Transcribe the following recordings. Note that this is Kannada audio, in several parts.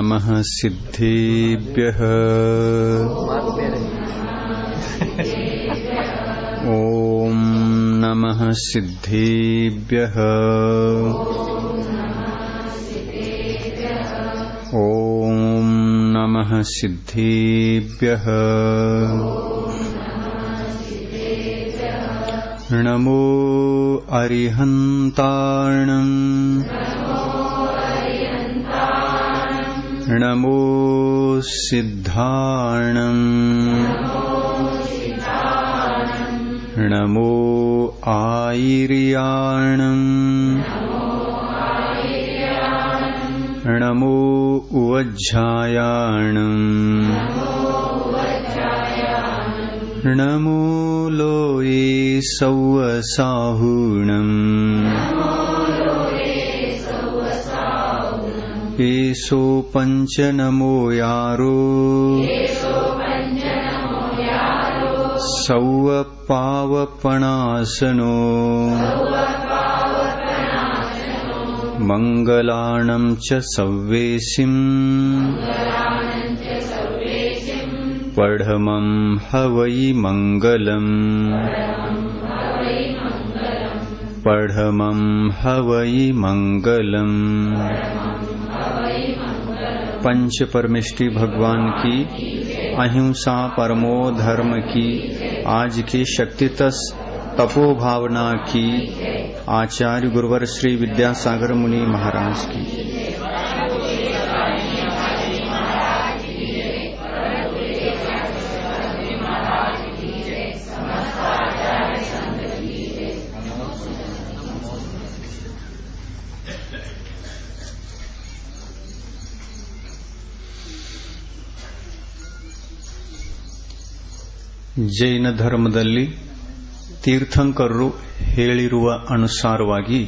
नमः सिद्धेभ्यः ॐ नमः सिद्धेभ्यः ॐ नमः सिद्धेभ्यः नमो अरिहन्तार्णम् नमो सिद्धार्णम् नमो आयिर्याणम् नमो उवज्झायाणम् नमो लोये सौवसाहुणम् एषो पञ्च नमो यारो सौवपावपणासनो मङ्गलाणं च सव्वेशिम् पढमं हवै मङ्गलम् पढमं हवै मङ्गलम् पंच परमेष्टि भगवान की अहिंसा परमो धर्म की आज की शक्तितस तपो भावना की आचार्य गुरुवर श्री विद्यासागर मुनि महाराज की ಜೈನ ಧರ್ಮದಲ್ಲಿ ತೀರ್ಥಂಕರರು ಹೇಳಿರುವ ಅನುಸಾರವಾಗಿ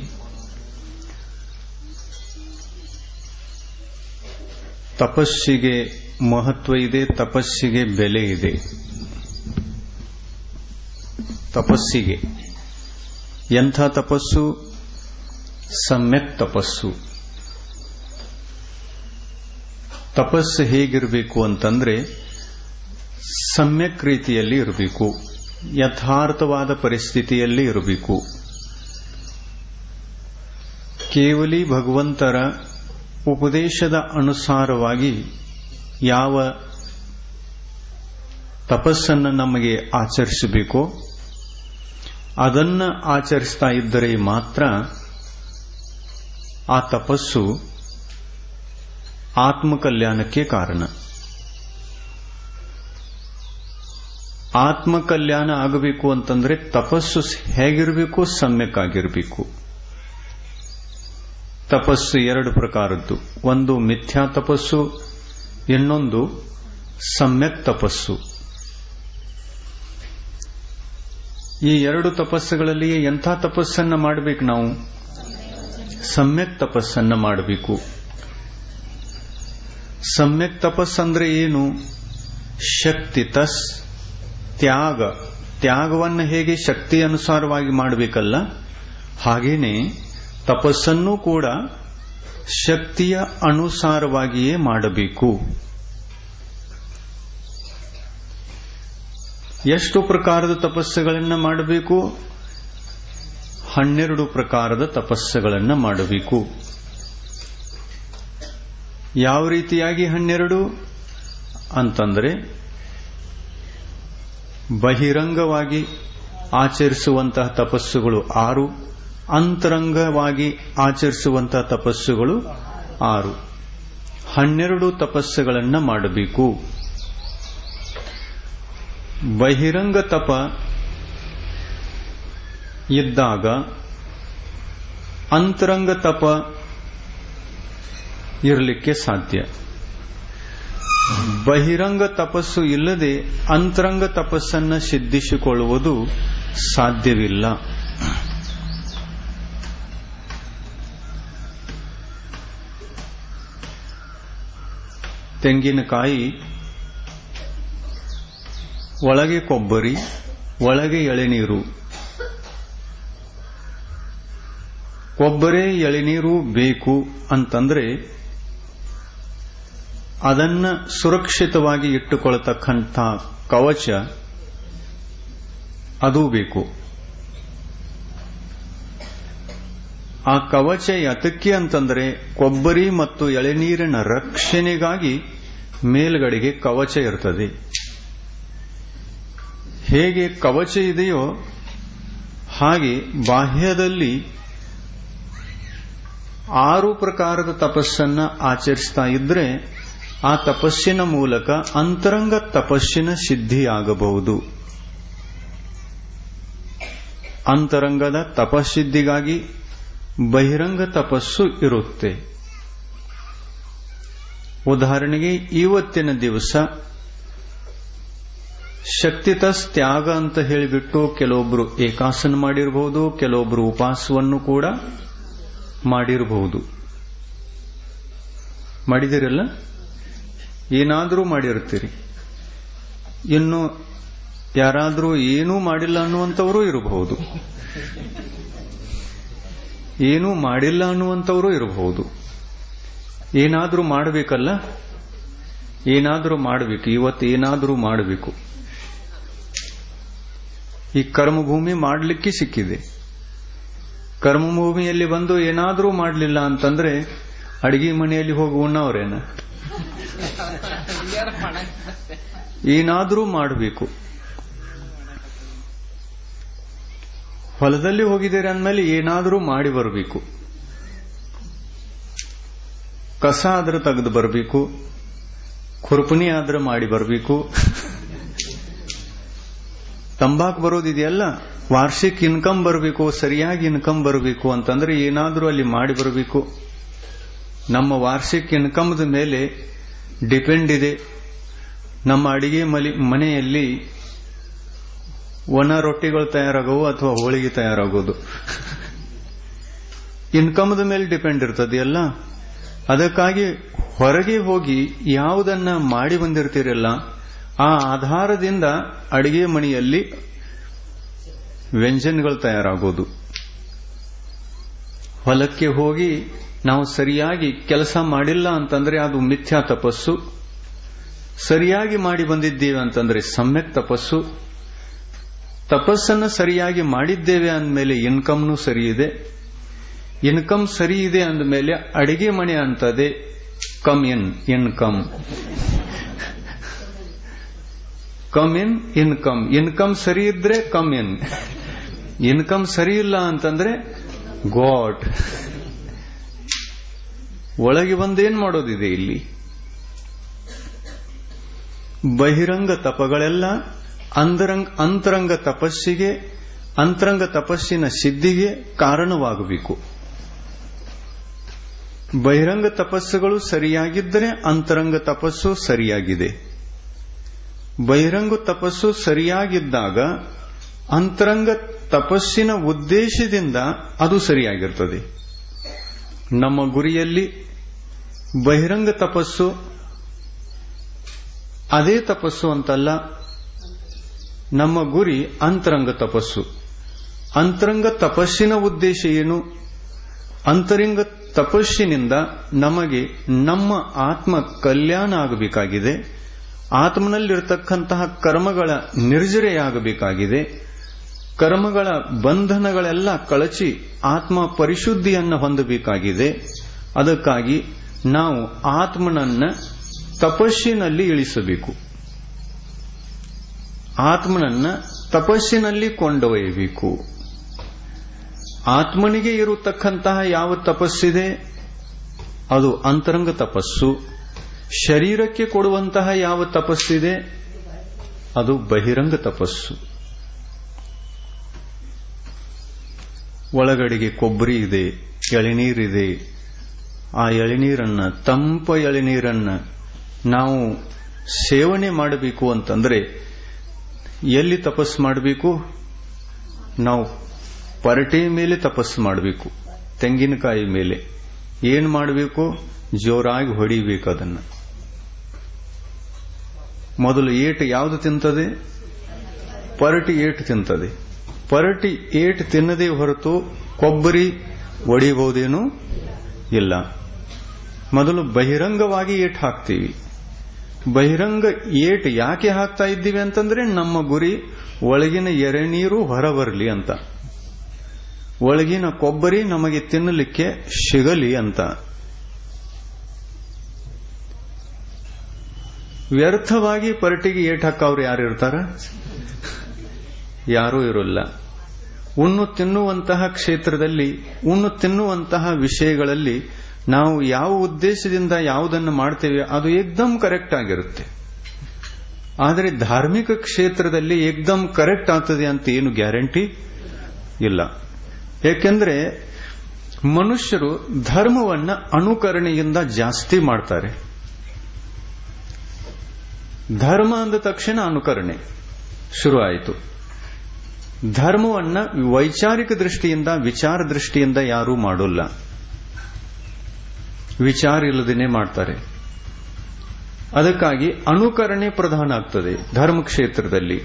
ತಪಸ್ಸಿಗೆ ಮಹತ್ವ ಇದೆ ತಪಸ್ಸಿಗೆ ಬೆಲೆ ಇದೆ ತಪಸ್ಸಿಗೆ ಎಂಥ ತಪಸ್ಸು ಸಮ್ಯಕ್ ತಪಸ್ಸು ತಪಸ್ಸು ಹೇಗಿರಬೇಕು ಅಂತಂದ್ರೆ ಸಮ್ಯಕ್ ರೀತಿಯಲ್ಲಿ ಇರಬೇಕು ಯಥಾರ್ಥವಾದ ಪರಿಸ್ಥಿತಿಯಲ್ಲಿ ಇರಬೇಕು ಕೇವಲಿ ಭಗವಂತರ ಉಪದೇಶದ ಅನುಸಾರವಾಗಿ ಯಾವ ತಪಸ್ಸನ್ನು ನಮಗೆ ಆಚರಿಸಬೇಕೋ ಅದನ್ನ ಆಚರಿಸ್ತಾ ಇದ್ದರೆ ಮಾತ್ರ ಆ ತಪಸ್ಸು ಆತ್ಮಕಲ್ಯಾಣಕ್ಕೆ ಕಾರಣ ಆತ್ಮಕಲ್ಯಾಣ ಆಗಬೇಕು ಅಂತಂದ್ರೆ ತಪಸ್ಸು ಹೇಗಿರಬೇಕು ಸಮ್ಯಕ್ ಆಗಿರಬೇಕು ತಪಸ್ಸು ಎರಡು ಪ್ರಕಾರದ್ದು ಒಂದು ಮಿಥ್ಯಾ ತಪಸ್ಸು ಇನ್ನೊಂದು ಸಮ್ಯಕ್ ತಪಸ್ಸು ಈ ಎರಡು ತಪಸ್ಸುಗಳಲ್ಲಿ ಎಂಥ ತಪಸ್ಸನ್ನ ಮಾಡಬೇಕು ನಾವು ಸಮ್ಯಕ್ ತಪಸ್ಸನ್ನ ಮಾಡಬೇಕು ಸಮ್ಯಕ್ ತಪಸ್ಸಂದ್ರೆ ಏನು ಶಕ್ತಿ ತಸ್ ತ್ಯಾಗ ತ್ಯಾಗವನ್ನು ಹೇಗೆ ಶಕ್ತಿ ಅನುಸಾರವಾಗಿ ಮಾಡಬೇಕಲ್ಲ ಹಾಗೇನೆ ತಪಸ್ಸನ್ನು ಕೂಡ ಶಕ್ತಿಯ ಅನುಸಾರವಾಗಿಯೇ ಮಾಡಬೇಕು ಎಷ್ಟು ಪ್ರಕಾರದ ತಪಸ್ಸುಗಳನ್ನು ಮಾಡಬೇಕು ಹನ್ನೆರಡು ಪ್ರಕಾರದ ತಪಸ್ಸುಗಳನ್ನು ಮಾಡಬೇಕು ಯಾವ ರೀತಿಯಾಗಿ ಹನ್ನೆರಡು ಅಂತಂದ್ರೆ ಬಹಿರಂಗವಾಗಿ ಆಚರಿಸುವಂತಹ ತಪಸ್ಸುಗಳು ಆರು ಅಂತರಂಗವಾಗಿ ಆಚರಿಸುವಂತಹ ತಪಸ್ಸುಗಳು ಆರು ಹನ್ನೆರಡು ತಪಸ್ಸುಗಳನ್ನು ಮಾಡಬೇಕು ಬಹಿರಂಗ ತಪ ಇದ್ದಾಗ ಅಂತರಂಗ ತಪ ಇರಲಿಕ್ಕೆ ಸಾಧ್ಯ ಬಹಿರಂಗ ತಪಸ್ಸು ಇಲ್ಲದೆ ಅಂತರಂಗ ತಪಸ್ಸನ್ನ ಸಿದ್ಧಿಸಿಕೊಳ್ಳುವುದು ಸಾಧ್ಯವಿಲ್ಲ ತೆಂಗಿನಕಾಯಿ ಒಳಗೆ ಕೊಬ್ಬರಿ ಒಳಗೆ ಎಳೆನೀರು ಕೊಬ್ಬರಿ ಎಳೆನೀರು ಬೇಕು ಅಂತಂದ್ರೆ ಅದನ್ನ ಸುರಕ್ಷಿತವಾಗಿ ಇಟ್ಟುಕೊಳ್ಳತಕ್ಕಂಥ ಕವಚ ಅದು ಬೇಕು ಆ ಕವಚ ಯತಕ್ಕೆ ಅಂತಂದ್ರೆ ಕೊಬ್ಬರಿ ಮತ್ತು ಎಳೆನೀರಿನ ರಕ್ಷಣೆಗಾಗಿ ಮೇಲ್ಗಡೆಗೆ ಕವಚ ಇರ್ತದೆ ಹೇಗೆ ಕವಚ ಇದೆಯೋ ಹಾಗೆ ಬಾಹ್ಯದಲ್ಲಿ ಆರು ಪ್ರಕಾರದ ತಪಸ್ಸನ್ನ ಆಚರಿಸ್ತಾ ಇದ್ರೆ ಆ ತಪಸ್ಸಿನ ಮೂಲಕ ಅಂತರಂಗ ತಪಸ್ಸಿನ ಸಿದ್ಧಿಯಾಗಬಹುದು ಅಂತರಂಗದ ತಪಸ್ಸಿದ್ಧಿಗಾಗಿ ಬಹಿರಂಗ ತಪಸ್ಸು ಇರುತ್ತೆ ಉದಾಹರಣೆಗೆ ಇವತ್ತಿನ ದಿವಸ ಶಕ್ತಿತಸ್ ತ್ಯಾಗ ಅಂತ ಹೇಳಿಬಿಟ್ಟು ಕೆಲವೊಬ್ರು ಏಕಾಸನ ಮಾಡಿರಬಹುದು ಕೆಲವೊಬ್ರು ಉಪವಾಸವನ್ನು ಕೂಡ ಮಾಡಿರಬಹುದು ಮಾಡಿದಿರಲ್ಲ ಏನಾದರೂ ಮಾಡಿರ್ತೀರಿ ಇನ್ನು ಯಾರಾದರೂ ಏನೂ ಮಾಡಿಲ್ಲ ಅನ್ನುವಂಥವರು ಇರಬಹುದು ಏನೂ ಮಾಡಿಲ್ಲ ಅನ್ನುವಂಥವರು ಇರಬಹುದು ಏನಾದರೂ ಮಾಡಬೇಕಲ್ಲ ಏನಾದರೂ ಮಾಡಬೇಕು ಇವತ್ತು ಏನಾದರೂ ಮಾಡಬೇಕು ಈ ಕರ್ಮಭೂಮಿ ಮಾಡಲಿಕ್ಕೆ ಸಿಕ್ಕಿದೆ ಕರ್ಮಭೂಮಿಯಲ್ಲಿ ಬಂದು ಏನಾದರೂ ಮಾಡಲಿಲ್ಲ ಅಂತಂದ್ರೆ ಅಡಿಗೆ ಮನೆಯಲ್ಲಿ ಹೋಗಿ ಉಣ್ಣವ್ರೇನ ಏನಾದರೂ ಮಾಡಬೇಕು ಹೊಲದಲ್ಲಿ ಹೋಗಿದ್ದೀರಿ ಅಂದಮೇಲೆ ಏನಾದರೂ ಮಾಡಿ ಬರಬೇಕು ಕಸ ಆದ್ರೆ ತೆಗೆದು ಬರಬೇಕು ಖುರ್ಪಣಿ ಆದ್ರೆ ಮಾಡಿ ಬರಬೇಕು ತಂಬಾಕು ಬರೋದಿದೆಯಲ್ಲ ವಾರ್ಷಿಕ ಇನ್ಕಮ್ ಬರಬೇಕು ಸರಿಯಾಗಿ ಇನ್ಕಮ್ ಬರಬೇಕು ಅಂತಂದ್ರೆ ಏನಾದರೂ ಅಲ್ಲಿ ಮಾಡಿ ಬರಬೇಕು ನಮ್ಮ ವಾರ್ಷಿಕ ಇನ್ಕಮ್ದ ಮೇಲೆ ಡಿಪೆಂಡ್ ಇದೆ ನಮ್ಮ ಅಡಿಗೆ ಮಲಿ ಮನೆಯಲ್ಲಿ ಒಣ ರೊಟ್ಟಿಗಳು ತಯಾರಾಗವು ಅಥವಾ ಹೋಳಿಗೆ ತಯಾರಾಗೋದು ಇನ್ಕಮ್ದ ಮೇಲೆ ಡಿಪೆಂಡ್ ಇರ್ತದೆಯಲ್ಲ ಅದಕ್ಕಾಗಿ ಹೊರಗೆ ಹೋಗಿ ಯಾವುದನ್ನ ಮಾಡಿ ಬಂದಿರ್ತೀರಲ್ಲ ಆ ಆಧಾರದಿಂದ ಅಡಿಗೆ ಮನೆಯಲ್ಲಿ ವ್ಯಂಜನಗಳು ತಯಾರಾಗೋದು ಹೊಲಕ್ಕೆ ಹೋಗಿ ನಾವು ಸರಿಯಾಗಿ ಕೆಲಸ ಮಾಡಿಲ್ಲ ಅಂತಂದ್ರೆ ಅದು ಮಿಥ್ಯಾ ತಪಸ್ಸು ಸರಿಯಾಗಿ ಮಾಡಿ ಬಂದಿದ್ದೇವೆ ಅಂತಂದ್ರೆ ಸಮ್ಯಕ್ ತಪಸ್ಸು ತಪಸ್ಸನ್ನು ಸರಿಯಾಗಿ ಮಾಡಿದ್ದೇವೆ ಅಂದಮೇಲೆ ಇನ್ಕಮ್ನು ಸರಿ ಇದೆ ಇನ್ಕಮ್ ಸರಿ ಇದೆ ಅಂದಮೇಲೆ ಅಡಿಗೆ ಮನೆ ಅಂತದೆ come in income come in income income ಸರಿ ಇದ್ರೆ ಕಮ್ ಇನ್ ಇನ್ಕಮ್ ಸರಿ ಇಲ್ಲ ಅಂತಂದ್ರೆ ಗಾಡ್ ಒಳಗೆ ಬಂದೇನ್ ಮಾಡೋದಿದೆ ಇಲ್ಲಿ ಬಹಿರಂಗ ತಪಗಳೆಲ್ಲ ಅಂತರಂಗ ಅಂತರಂಗ ತಪಸ್ಸಿಗೆ ಅಂತರಂಗ ತಪಸ್ಸಿನ ಸಿದ್ಧಿಗೆ ಕಾರಣವಾಗಬೇಕು ಬಹಿರಂಗ ತಪಸ್ಸುಗಳು ಸರಿಯಾಗಿದ್ದರೆ ಅಂತರಂಗ ತಪಸ್ಸು ಸರಿಯಾಗಿದೆ ಬಹಿರಂಗ ತಪಸ್ಸು ಸರಿಯಾಗಿದ್ದಾಗ ಅಂತರಂಗ ತಪಸ್ಸಿನ ಉದ್ದೇಶದಿಂದ ಅದು ಸರಿಯಾಗಿರ್ತದೆ ನಮ್ಮ ಗುರಿಯಲ್ಲಿ ಬಹಿರಂಗ ತಪಸ್ಸು ಅದೇ ತಪಸ್ಸು ಅಂತಲ್ಲ ನಮ್ಮ ಗುರಿ ಅಂತರಂಗ ತಪಸ್ಸು ಅಂತರಂಗ ತಪಸ್ಸಿನ ಉದ್ದೇಶ ಏನು ಅಂತರಂಗ ತಪಸ್ಸಿನಿಂದ ನಮಗೆ ನಮ್ಮ ಆತ್ಮ ಕಲ್ಯಾಣ ಆಗಬೇಕಾಗಿದೆ ಆತ್ಮನಲ್ಲಿರತಕ್ಕಂತಹ ಕರ್ಮಗಳ ನಿರ್ಜರೆಯಾಗಬೇಕಾಗಿದೆ ಕರ್ಮಗಳ ಬಂಧನಗಳೆಲ್ಲ ಕಳಚಿ ಆತ್ಮ ಪರಿಶುದ್ಧಿಯನ್ನು ಹೊಂದಬೇಕಾಗಿದೆ ಅದಕ್ಕಾಗಿ ನಾವು ಆತ್ಮನನ್ನ ತಪಸ್ಸಿನಲ್ಲಿ ಇಳಿಸಬೇಕು ಆತ್ಮನನ್ನ ತಪಸ್ಸಿನಲ್ಲಿ ಕೊಂಡೊಯ್ಯಬೇಕು ಆತ್ಮನಿಗೆ ಇರತಕ್ಕಂತಹ ಯಾವ ತಪಸ್ಸಿದೆ ಅದು ಅಂತರಂಗ ತಪಸ್ಸು ಶರೀರಕ್ಕೆ ಕೊಡುವಂತಹ ಯಾವ ತಪಸ್ಸಿದೆ ಅದು ಬಹಿರಂಗ ತಪಸ್ಸು ಒಳಗಡೆಗೆ ಕೊಬ್ಬರಿ ಇದೆ ಎಳೆನೀರಿದೆ ಆ ಎಳೆನೀರನ್ನ ತಂಪ ಎಳೆನೀರನ್ನ ನಾವು ಸೇವನೆ ಮಾಡಬೇಕು ಅಂತಂದ್ರೆ ಎಲ್ಲಿ ತಪಸ್ಸು ಮಾಡಬೇಕು ನಾವು ಪರಟೆ ಮೇಲೆ ತಪಸ್ಸು ಮಾಡಬೇಕು ತೆಂಗಿನಕಾಯಿ ಮೇಲೆ ಏನ್ ಮಾಡಬೇಕು ಜೋರಾಗಿ ಹೊಡಿಬೇಕು ಅದನ್ನ ಮೊದಲು ಏಟು ಯಾವುದು ತಿಂತದೆ ಪರಟಿ ಏಟು ತಿಂತದೆ ಪರಟಿ ಏಟು ತಿನ್ನದೇ ಹೊರತು ಕೊಬ್ಬರಿ ಒಡಿಬಹುದೇನು ಇಲ್ಲ ಮೊದಲು ಬಹಿರಂಗವಾಗಿ ಏಟು ಹಾಕ್ತೀವಿ ಬಹಿರಂಗ ಏಟ್ ಯಾಕೆ ಹಾಕ್ತಾ ಇದ್ದೀವಿ ಅಂತಂದ್ರೆ ನಮ್ಮ ಗುರಿ ಒಳಗಿನ ಎರೆನೀರು ಹೊರಬರಲಿ ಅಂತ ಒಳಗಿನ ಕೊಬ್ಬರಿ ನಮಗೆ ತಿನ್ನಲಿಕ್ಕೆ ಸಿಗಲಿ ಅಂತ ವ್ಯರ್ಥವಾಗಿ ಪರಟಿಗೆ ಏಟ್ ಹಾಕವ್ರು ಯಾರು ಇರ್ತಾರ ಯಾರೂ ಇರೋಲ್ಲ ಉಣ್ಣು ತಿನ್ನುವಂತಹ ಕ್ಷೇತ್ರದಲ್ಲಿ ಉಣ್ಣು ತಿನ್ನುವಂತಹ ವಿಷಯಗಳಲ್ಲಿ ನಾವು ಯಾವ ಉದ್ದೇಶದಿಂದ ಯಾವುದನ್ನು ಮಾಡ್ತೇವೆ ಅದು ಏಕ್ದಮ್ ಕರೆಕ್ಟ್ ಆಗಿರುತ್ತೆ ಆದರೆ ಧಾರ್ಮಿಕ ಕ್ಷೇತ್ರದಲ್ಲಿ ಏಕ್ದಮ್ ಕರೆಕ್ಟ್ ಆಗ್ತದೆ ಅಂತ ಏನು ಗ್ಯಾರಂಟಿ ಇಲ್ಲ ಏಕೆಂದ್ರೆ ಮನುಷ್ಯರು ಧರ್ಮವನ್ನ ಅನುಕರಣೆಯಿಂದ ಜಾಸ್ತಿ ಮಾಡ್ತಾರೆ ಧರ್ಮ ಅಂದ ತಕ್ಷಣ ಅನುಕರಣೆ ಶುರು ಆಯಿತು ಧರ್ಮವನ್ನ ವೈಚಾರಿಕ ದೃಷ್ಟಿಯಿಂದ ವಿಚಾರ ದೃಷ್ಟಿಯಿಂದ ಯಾರೂ ಮಾಡೋಲ್ಲ ವಿಚಾರ ಇಲ್ಲದೇನೆ ಮಾಡ್ತಾರೆ ಅದಕ್ಕಾಗಿ ಅನುಕರಣೆ ಪ್ರಧಾನ ಆಗ್ತದೆ ಧರ್ಮ ಕ್ಷೇತ್ರದಲ್ಲಿ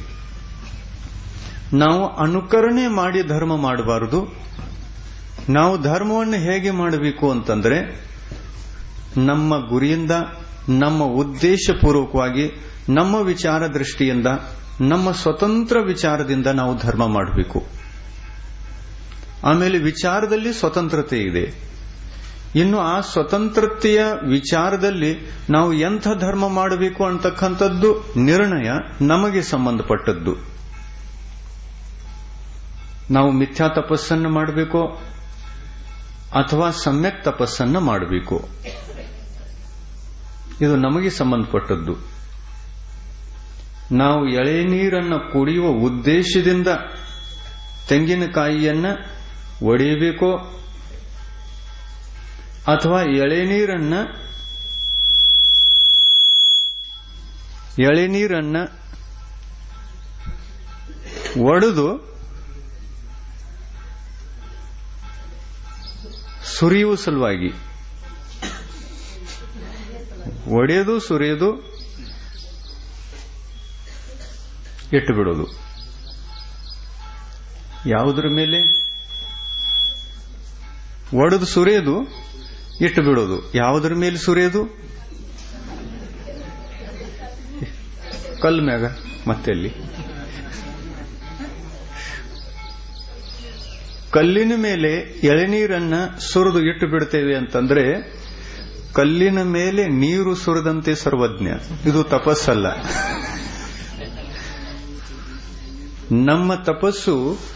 ನಾವು ಅನುಕರಣೆ ಮಾಡಿ ಧರ್ಮ ಮಾಡಬಾರದು ನಾವು ಧರ್ಮವನ್ನು ಹೇಗೆ ಮಾಡಬೇಕು ಅಂತಂದ್ರೆ ನಮ್ಮ ಗುರಿಯಿಂದ ನಮ್ಮ ಉದ್ದೇಶಪೂರ್ವಕವಾಗಿ ನಮ್ಮ ವಿಚಾರ ದೃಷ್ಟಿಯಿಂದ ನಮ್ಮ ಸ್ವತಂತ್ರ ವಿಚಾರದಿಂದ ನಾವು ಧರ್ಮ ಮಾಡಬೇಕು ಆಮೇಲೆ ವಿಚಾರದಲ್ಲಿ ಸ್ವತಂತ್ರತೆ ಇದೆ ಇನ್ನು ಆ ಸ್ವತಂತ್ರತೆಯ ವಿಚಾರದಲ್ಲಿ ನಾವು ಎಂಥ ಧರ್ಮ ಮಾಡಬೇಕು ಅಂತಕ್ಕಂಥದ್ದು ನಿರ್ಣಯ ನಮಗೆ ಸಂಬಂಧಪಟ್ಟದ್ದು ನಾವು ಮಿಥ್ಯಾ ತಪಸ್ಸನ್ನು ಮಾಡಬೇಕೋ ಅಥವಾ ಸಮ್ಯಕ್ ತಪಸ್ಸನ್ನು ಮಾಡಬೇಕು ಇದು ನಮಗೆ ಸಂಬಂಧಪಟ್ಟದ್ದು ನಾವು ಎಳೆನೀರನ್ನು ಕುಡಿಯುವ ಉದ್ದೇಶದಿಂದ ತೆಂಗಿನಕಾಯಿಯನ್ನ ಒಡೆಯಬೇಕೋ ಅಥವಾ ಎಳೆನೀರನ್ನ ಎಳೆನೀರನ್ನ ಒಡೆದು ಸುರಿಯುವ ಸಲುವಾಗಿ ಒಡೆಯೋದು ಸುರಿಯೋದು ಇಟ್ಟು ಬಿಡೋದು ಯಾವುದರ ಮೇಲೆ ಒಡೆದು ಸುರಿಯೋದು ಇಟ್ಟು ಬಿಡೋದು ಯಾವುದರ ಮೇಲೆ ಸುರಿಯೋದು ಕಲ್ ಮ್ಯಾಗ ಮತ್ತೆ ಅಲ್ಲಿ ಕಲ್ಲಿನ ಮೇಲೆ ಎಳೆನೀರನ್ನ ಸುರಿದು ಇಟ್ಟು ಬಿಡ್ತೇವೆ ಅಂತಂದ್ರೆ ಕಲ್ಲಿನ ಮೇಲೆ ನೀರು ಸುರಿದಂತೆ ಸರ್ವಜ್ಞ ಇದು ತಪಸ್ಸಲ್ಲ ನಮ್ಮ ತಪಸ್ಸು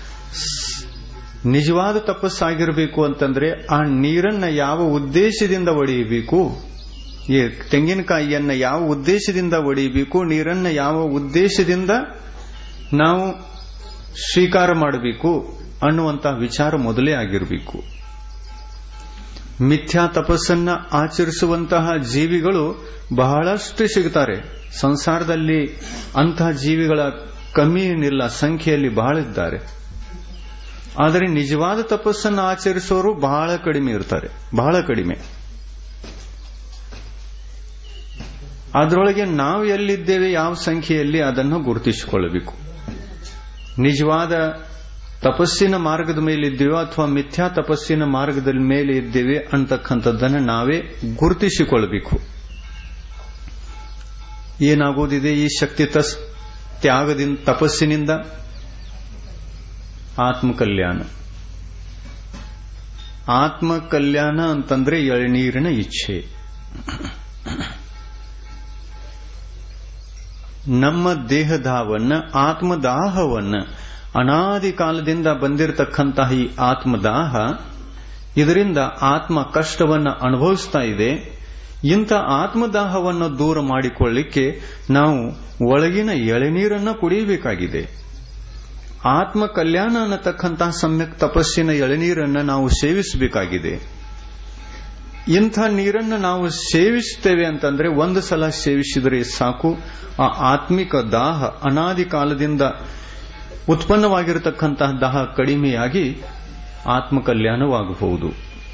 ನಿಜವಾದ ತಪಸ್ಸಾಗಿರಬೇಕು ಅಂತಂದ್ರೆ ಆ ನೀರನ್ನ ಯಾವ ಉದ್ದೇಶದಿಂದ ಒಡೆಯಬೇಕು ಈ ತೆಂಗಿನಕಾಯಿಯನ್ನ ಯಾವ ಉದ್ದೇಶದಿಂದ ಒಡೆಯಬೇಕು ನೀರನ್ನ ಯಾವ ಉದ್ದೇಶದಿಂದ ನಾವು ಸ್ವೀಕಾರ ಮಾಡಬೇಕು ಅನ್ನುವಂತಹ ವಿಚಾರ ಮೊದಲೇ ಆಗಿರಬೇಕು ಮಿಥ್ಯಾ ತಪಸ್ಸನ್ನ ಆಚರಿಸುವಂತಹ ಜೀವಿಗಳು ಬಹಳಷ್ಟು ಸಿಗುತ್ತಾರೆ ಸಂಸಾರದಲ್ಲಿ ಅಂತಹ ಜೀವಿಗಳ ಕಮ್ಮಿ ಏನಿಲ್ಲ ಸಂಖ್ಯೆಯಲ್ಲಿ ಬಹಳ ಇದ್ದಾರೆ ಆದರೆ ನಿಜವಾದ ತಪಸ್ಸನ್ನು ಆಚರಿಸೋರು ಬಹಳ ಕಡಿಮೆ ಇರ್ತಾರೆ ಬಹಳ ಕಡಿಮೆ ಅದರೊಳಗೆ ನಾವು ಎಲ್ಲಿದ್ದೇವೆ ಯಾವ ಸಂಖ್ಯೆಯಲ್ಲಿ ಅದನ್ನು ಗುರುತಿಸಿಕೊಳ್ಳಬೇಕು ನಿಜವಾದ ತಪಸ್ಸಿನ ಮಾರ್ಗದ ಮೇಲೆ ಇದ್ದೇವೋ ಅಥವಾ ಮಿಥ್ಯಾ ತಪಸ್ಸಿನ ಮಾರ್ಗದ ಮೇಲೆ ಇದ್ದೇವೆ ಅಂತಕ್ಕಂಥದ್ದನ್ನು ನಾವೇ ಗುರುತಿಸಿಕೊಳ್ಳಬೇಕು ಏನಾಗುವುದಿದೆ ಈ ಶಕ್ತಿ ತಸ್ ತ್ಯಾಗದಿಂದ ತಪಸ್ಸಿನಿಂದ ಆತ್ಮಕಲ್ಯಾಣ ಆತ್ಮಕಲ್ಯಾಣ ಅಂತಂದ್ರೆ ಎಳನೀರಿನ ಇಚ್ಛೆ ನಮ್ಮ ದೇಹದಾವನ್ನ ಆತ್ಮದಾಹವನ್ನ ಅನಾದಿ ಕಾಲದಿಂದ ಬಂದಿರತಕ್ಕಂತಹ ಈ ಆತ್ಮದಾಹ ಇದರಿಂದ ಆತ್ಮ ಕಷ್ಟವನ್ನ ಅನುಭವಿಸ್ತಾ ಇದೆ ಇಂಥ ಆತ್ಮದಾಹವನ್ನು ದೂರ ಮಾಡಿಕೊಳ್ಳಿಕ್ಕೆ ನಾವು ಒಳಗಿನ ಎಳೆನೀರನ್ನ ಕುಡಿಯಬೇಕಾಗಿದೆ ಆತ್ಮ ಕಲ್ಯಾಣ ಅನ್ನತಕ್ಕಂತಹ ಸಮ್ಯಕ್ ತಪಸ್ಸಿನ ಎಳೆನೀರನ್ನ ನಾವು ಸೇವಿಸಬೇಕಾಗಿದೆ ಇಂಥ ನೀರನ್ನು ನಾವು ಸೇವಿಸ್ತೇವೆ ಅಂತಂದ್ರೆ ಒಂದು ಸಲ ಸೇವಿಸಿದರೆ ಸಾಕು ಆ ಆತ್ಮಿಕ ದಾಹ ಅನಾದಿ ಕಾಲದಿಂದ ಉತ್ಪನ್ನವಾಗಿರತಕ್ಕಂತಹ ದಾಹ ಕಡಿಮೆಯಾಗಿ ಆತ್ಮ ಕಲ್ಯಾಣವಾಗಬಹುದು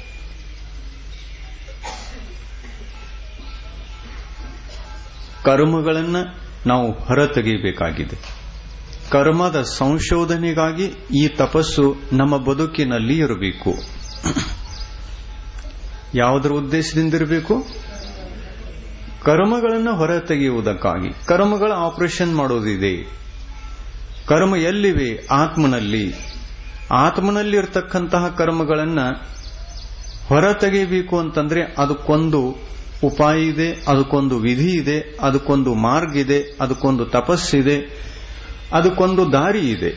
ಕರ್ಮಗಳನ್ನ ನಾವು ಹೊರತೆಗೆಯಬೇಕಾಗಿದೆ ಕರ್ಮದ ಸಂಶೋಧನೆಗಾಗಿ ಈ ತಪಸ್ಸು ನಮ್ಮ ಬದುಕಿನಲ್ಲಿ ಇರಬೇಕು ಯಾವುದರ ಉದ್ದೇಶದಿಂದ ಇರಬೇಕು ಕರ್ಮಗಳನ್ನು ಹೊರ ತೆಗೆಯುವುದಕ್ಕಾಗಿ ಕರ್ಮಗಳ ಆಪರೇಷನ್ ಮಾಡೋದಿದೆ ಕರ್ಮ ಎಲ್ಲಿವೆ ಆತ್ಮನಲ್ಲಿ ಆತ್ಮನಲ್ಲಿ ಇರತಕ್ಕಂತಹ ಕರ್ಮಗಳನ್ನ ಹೊರ ತೆಗೆಯಬೇಕು ಅಂತಂದ್ರೆ ಅದಕ್ಕೊಂದು ಉಪಾಯ ಇದೆ ಅದಕ್ಕೊಂದು ವಿಧಿ ಇದೆ ಅದಕ್ಕೊಂದು ಮಾರ್ಗ ಇದೆ ಅದಕ್ಕೊಂದು ತಪಸ್ಸಿದೆ ಅದಕ್ಕೊಂದು ದಾರಿ ಇದೆ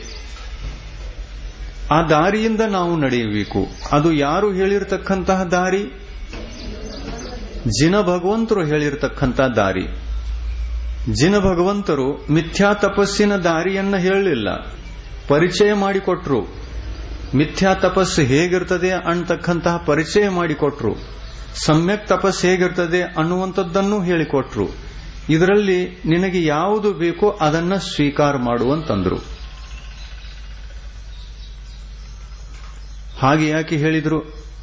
ಆ ದಾರಿಯಿಂದ ನಾವು ನಡೆಯಬೇಕು ಅದು ಯಾರು ಹೇಳಿರ್ತಕ್ಕಂತಹ ದಾರಿ ಜಿನ ಭಗವಂತರು ಹೇಳಿರ್ತಕ್ಕಂಥ ದಾರಿ ಜಿನ ಭಗವಂತರು ಮಿಥ್ಯಾ ತಪಸ್ಸಿನ ದಾರಿಯನ್ನ ಹೇಳಲಿಲ್ಲ ಪರಿಚಯ ಮಾಡಿಕೊಟ್ರು ಮಿಥ್ಯಾ ತಪಸ್ಸು ಹೇಗಿರ್ತದೆ ಅಂತಕ್ಕಂತಹ ಪರಿಚಯ ಮಾಡಿಕೊಟ್ರು ಸಮ್ಯಕ್ ತಪಸ್ಸು ಹೇಗಿರ್ತದೆ ಅನ್ನುವಂಥದ್ದನ್ನು ಹೇಳಿಕೊಟ್ರು ಇದರಲ್ಲಿ ನಿನಗೆ ಯಾವುದು ಬೇಕೋ ಅದನ್ನ ಸ್ವೀಕಾರ ಮಾಡುವಂತಂದ್ರು ಹಾಗೆ ಯಾಕೆ ಹೇಳಿದ್ರು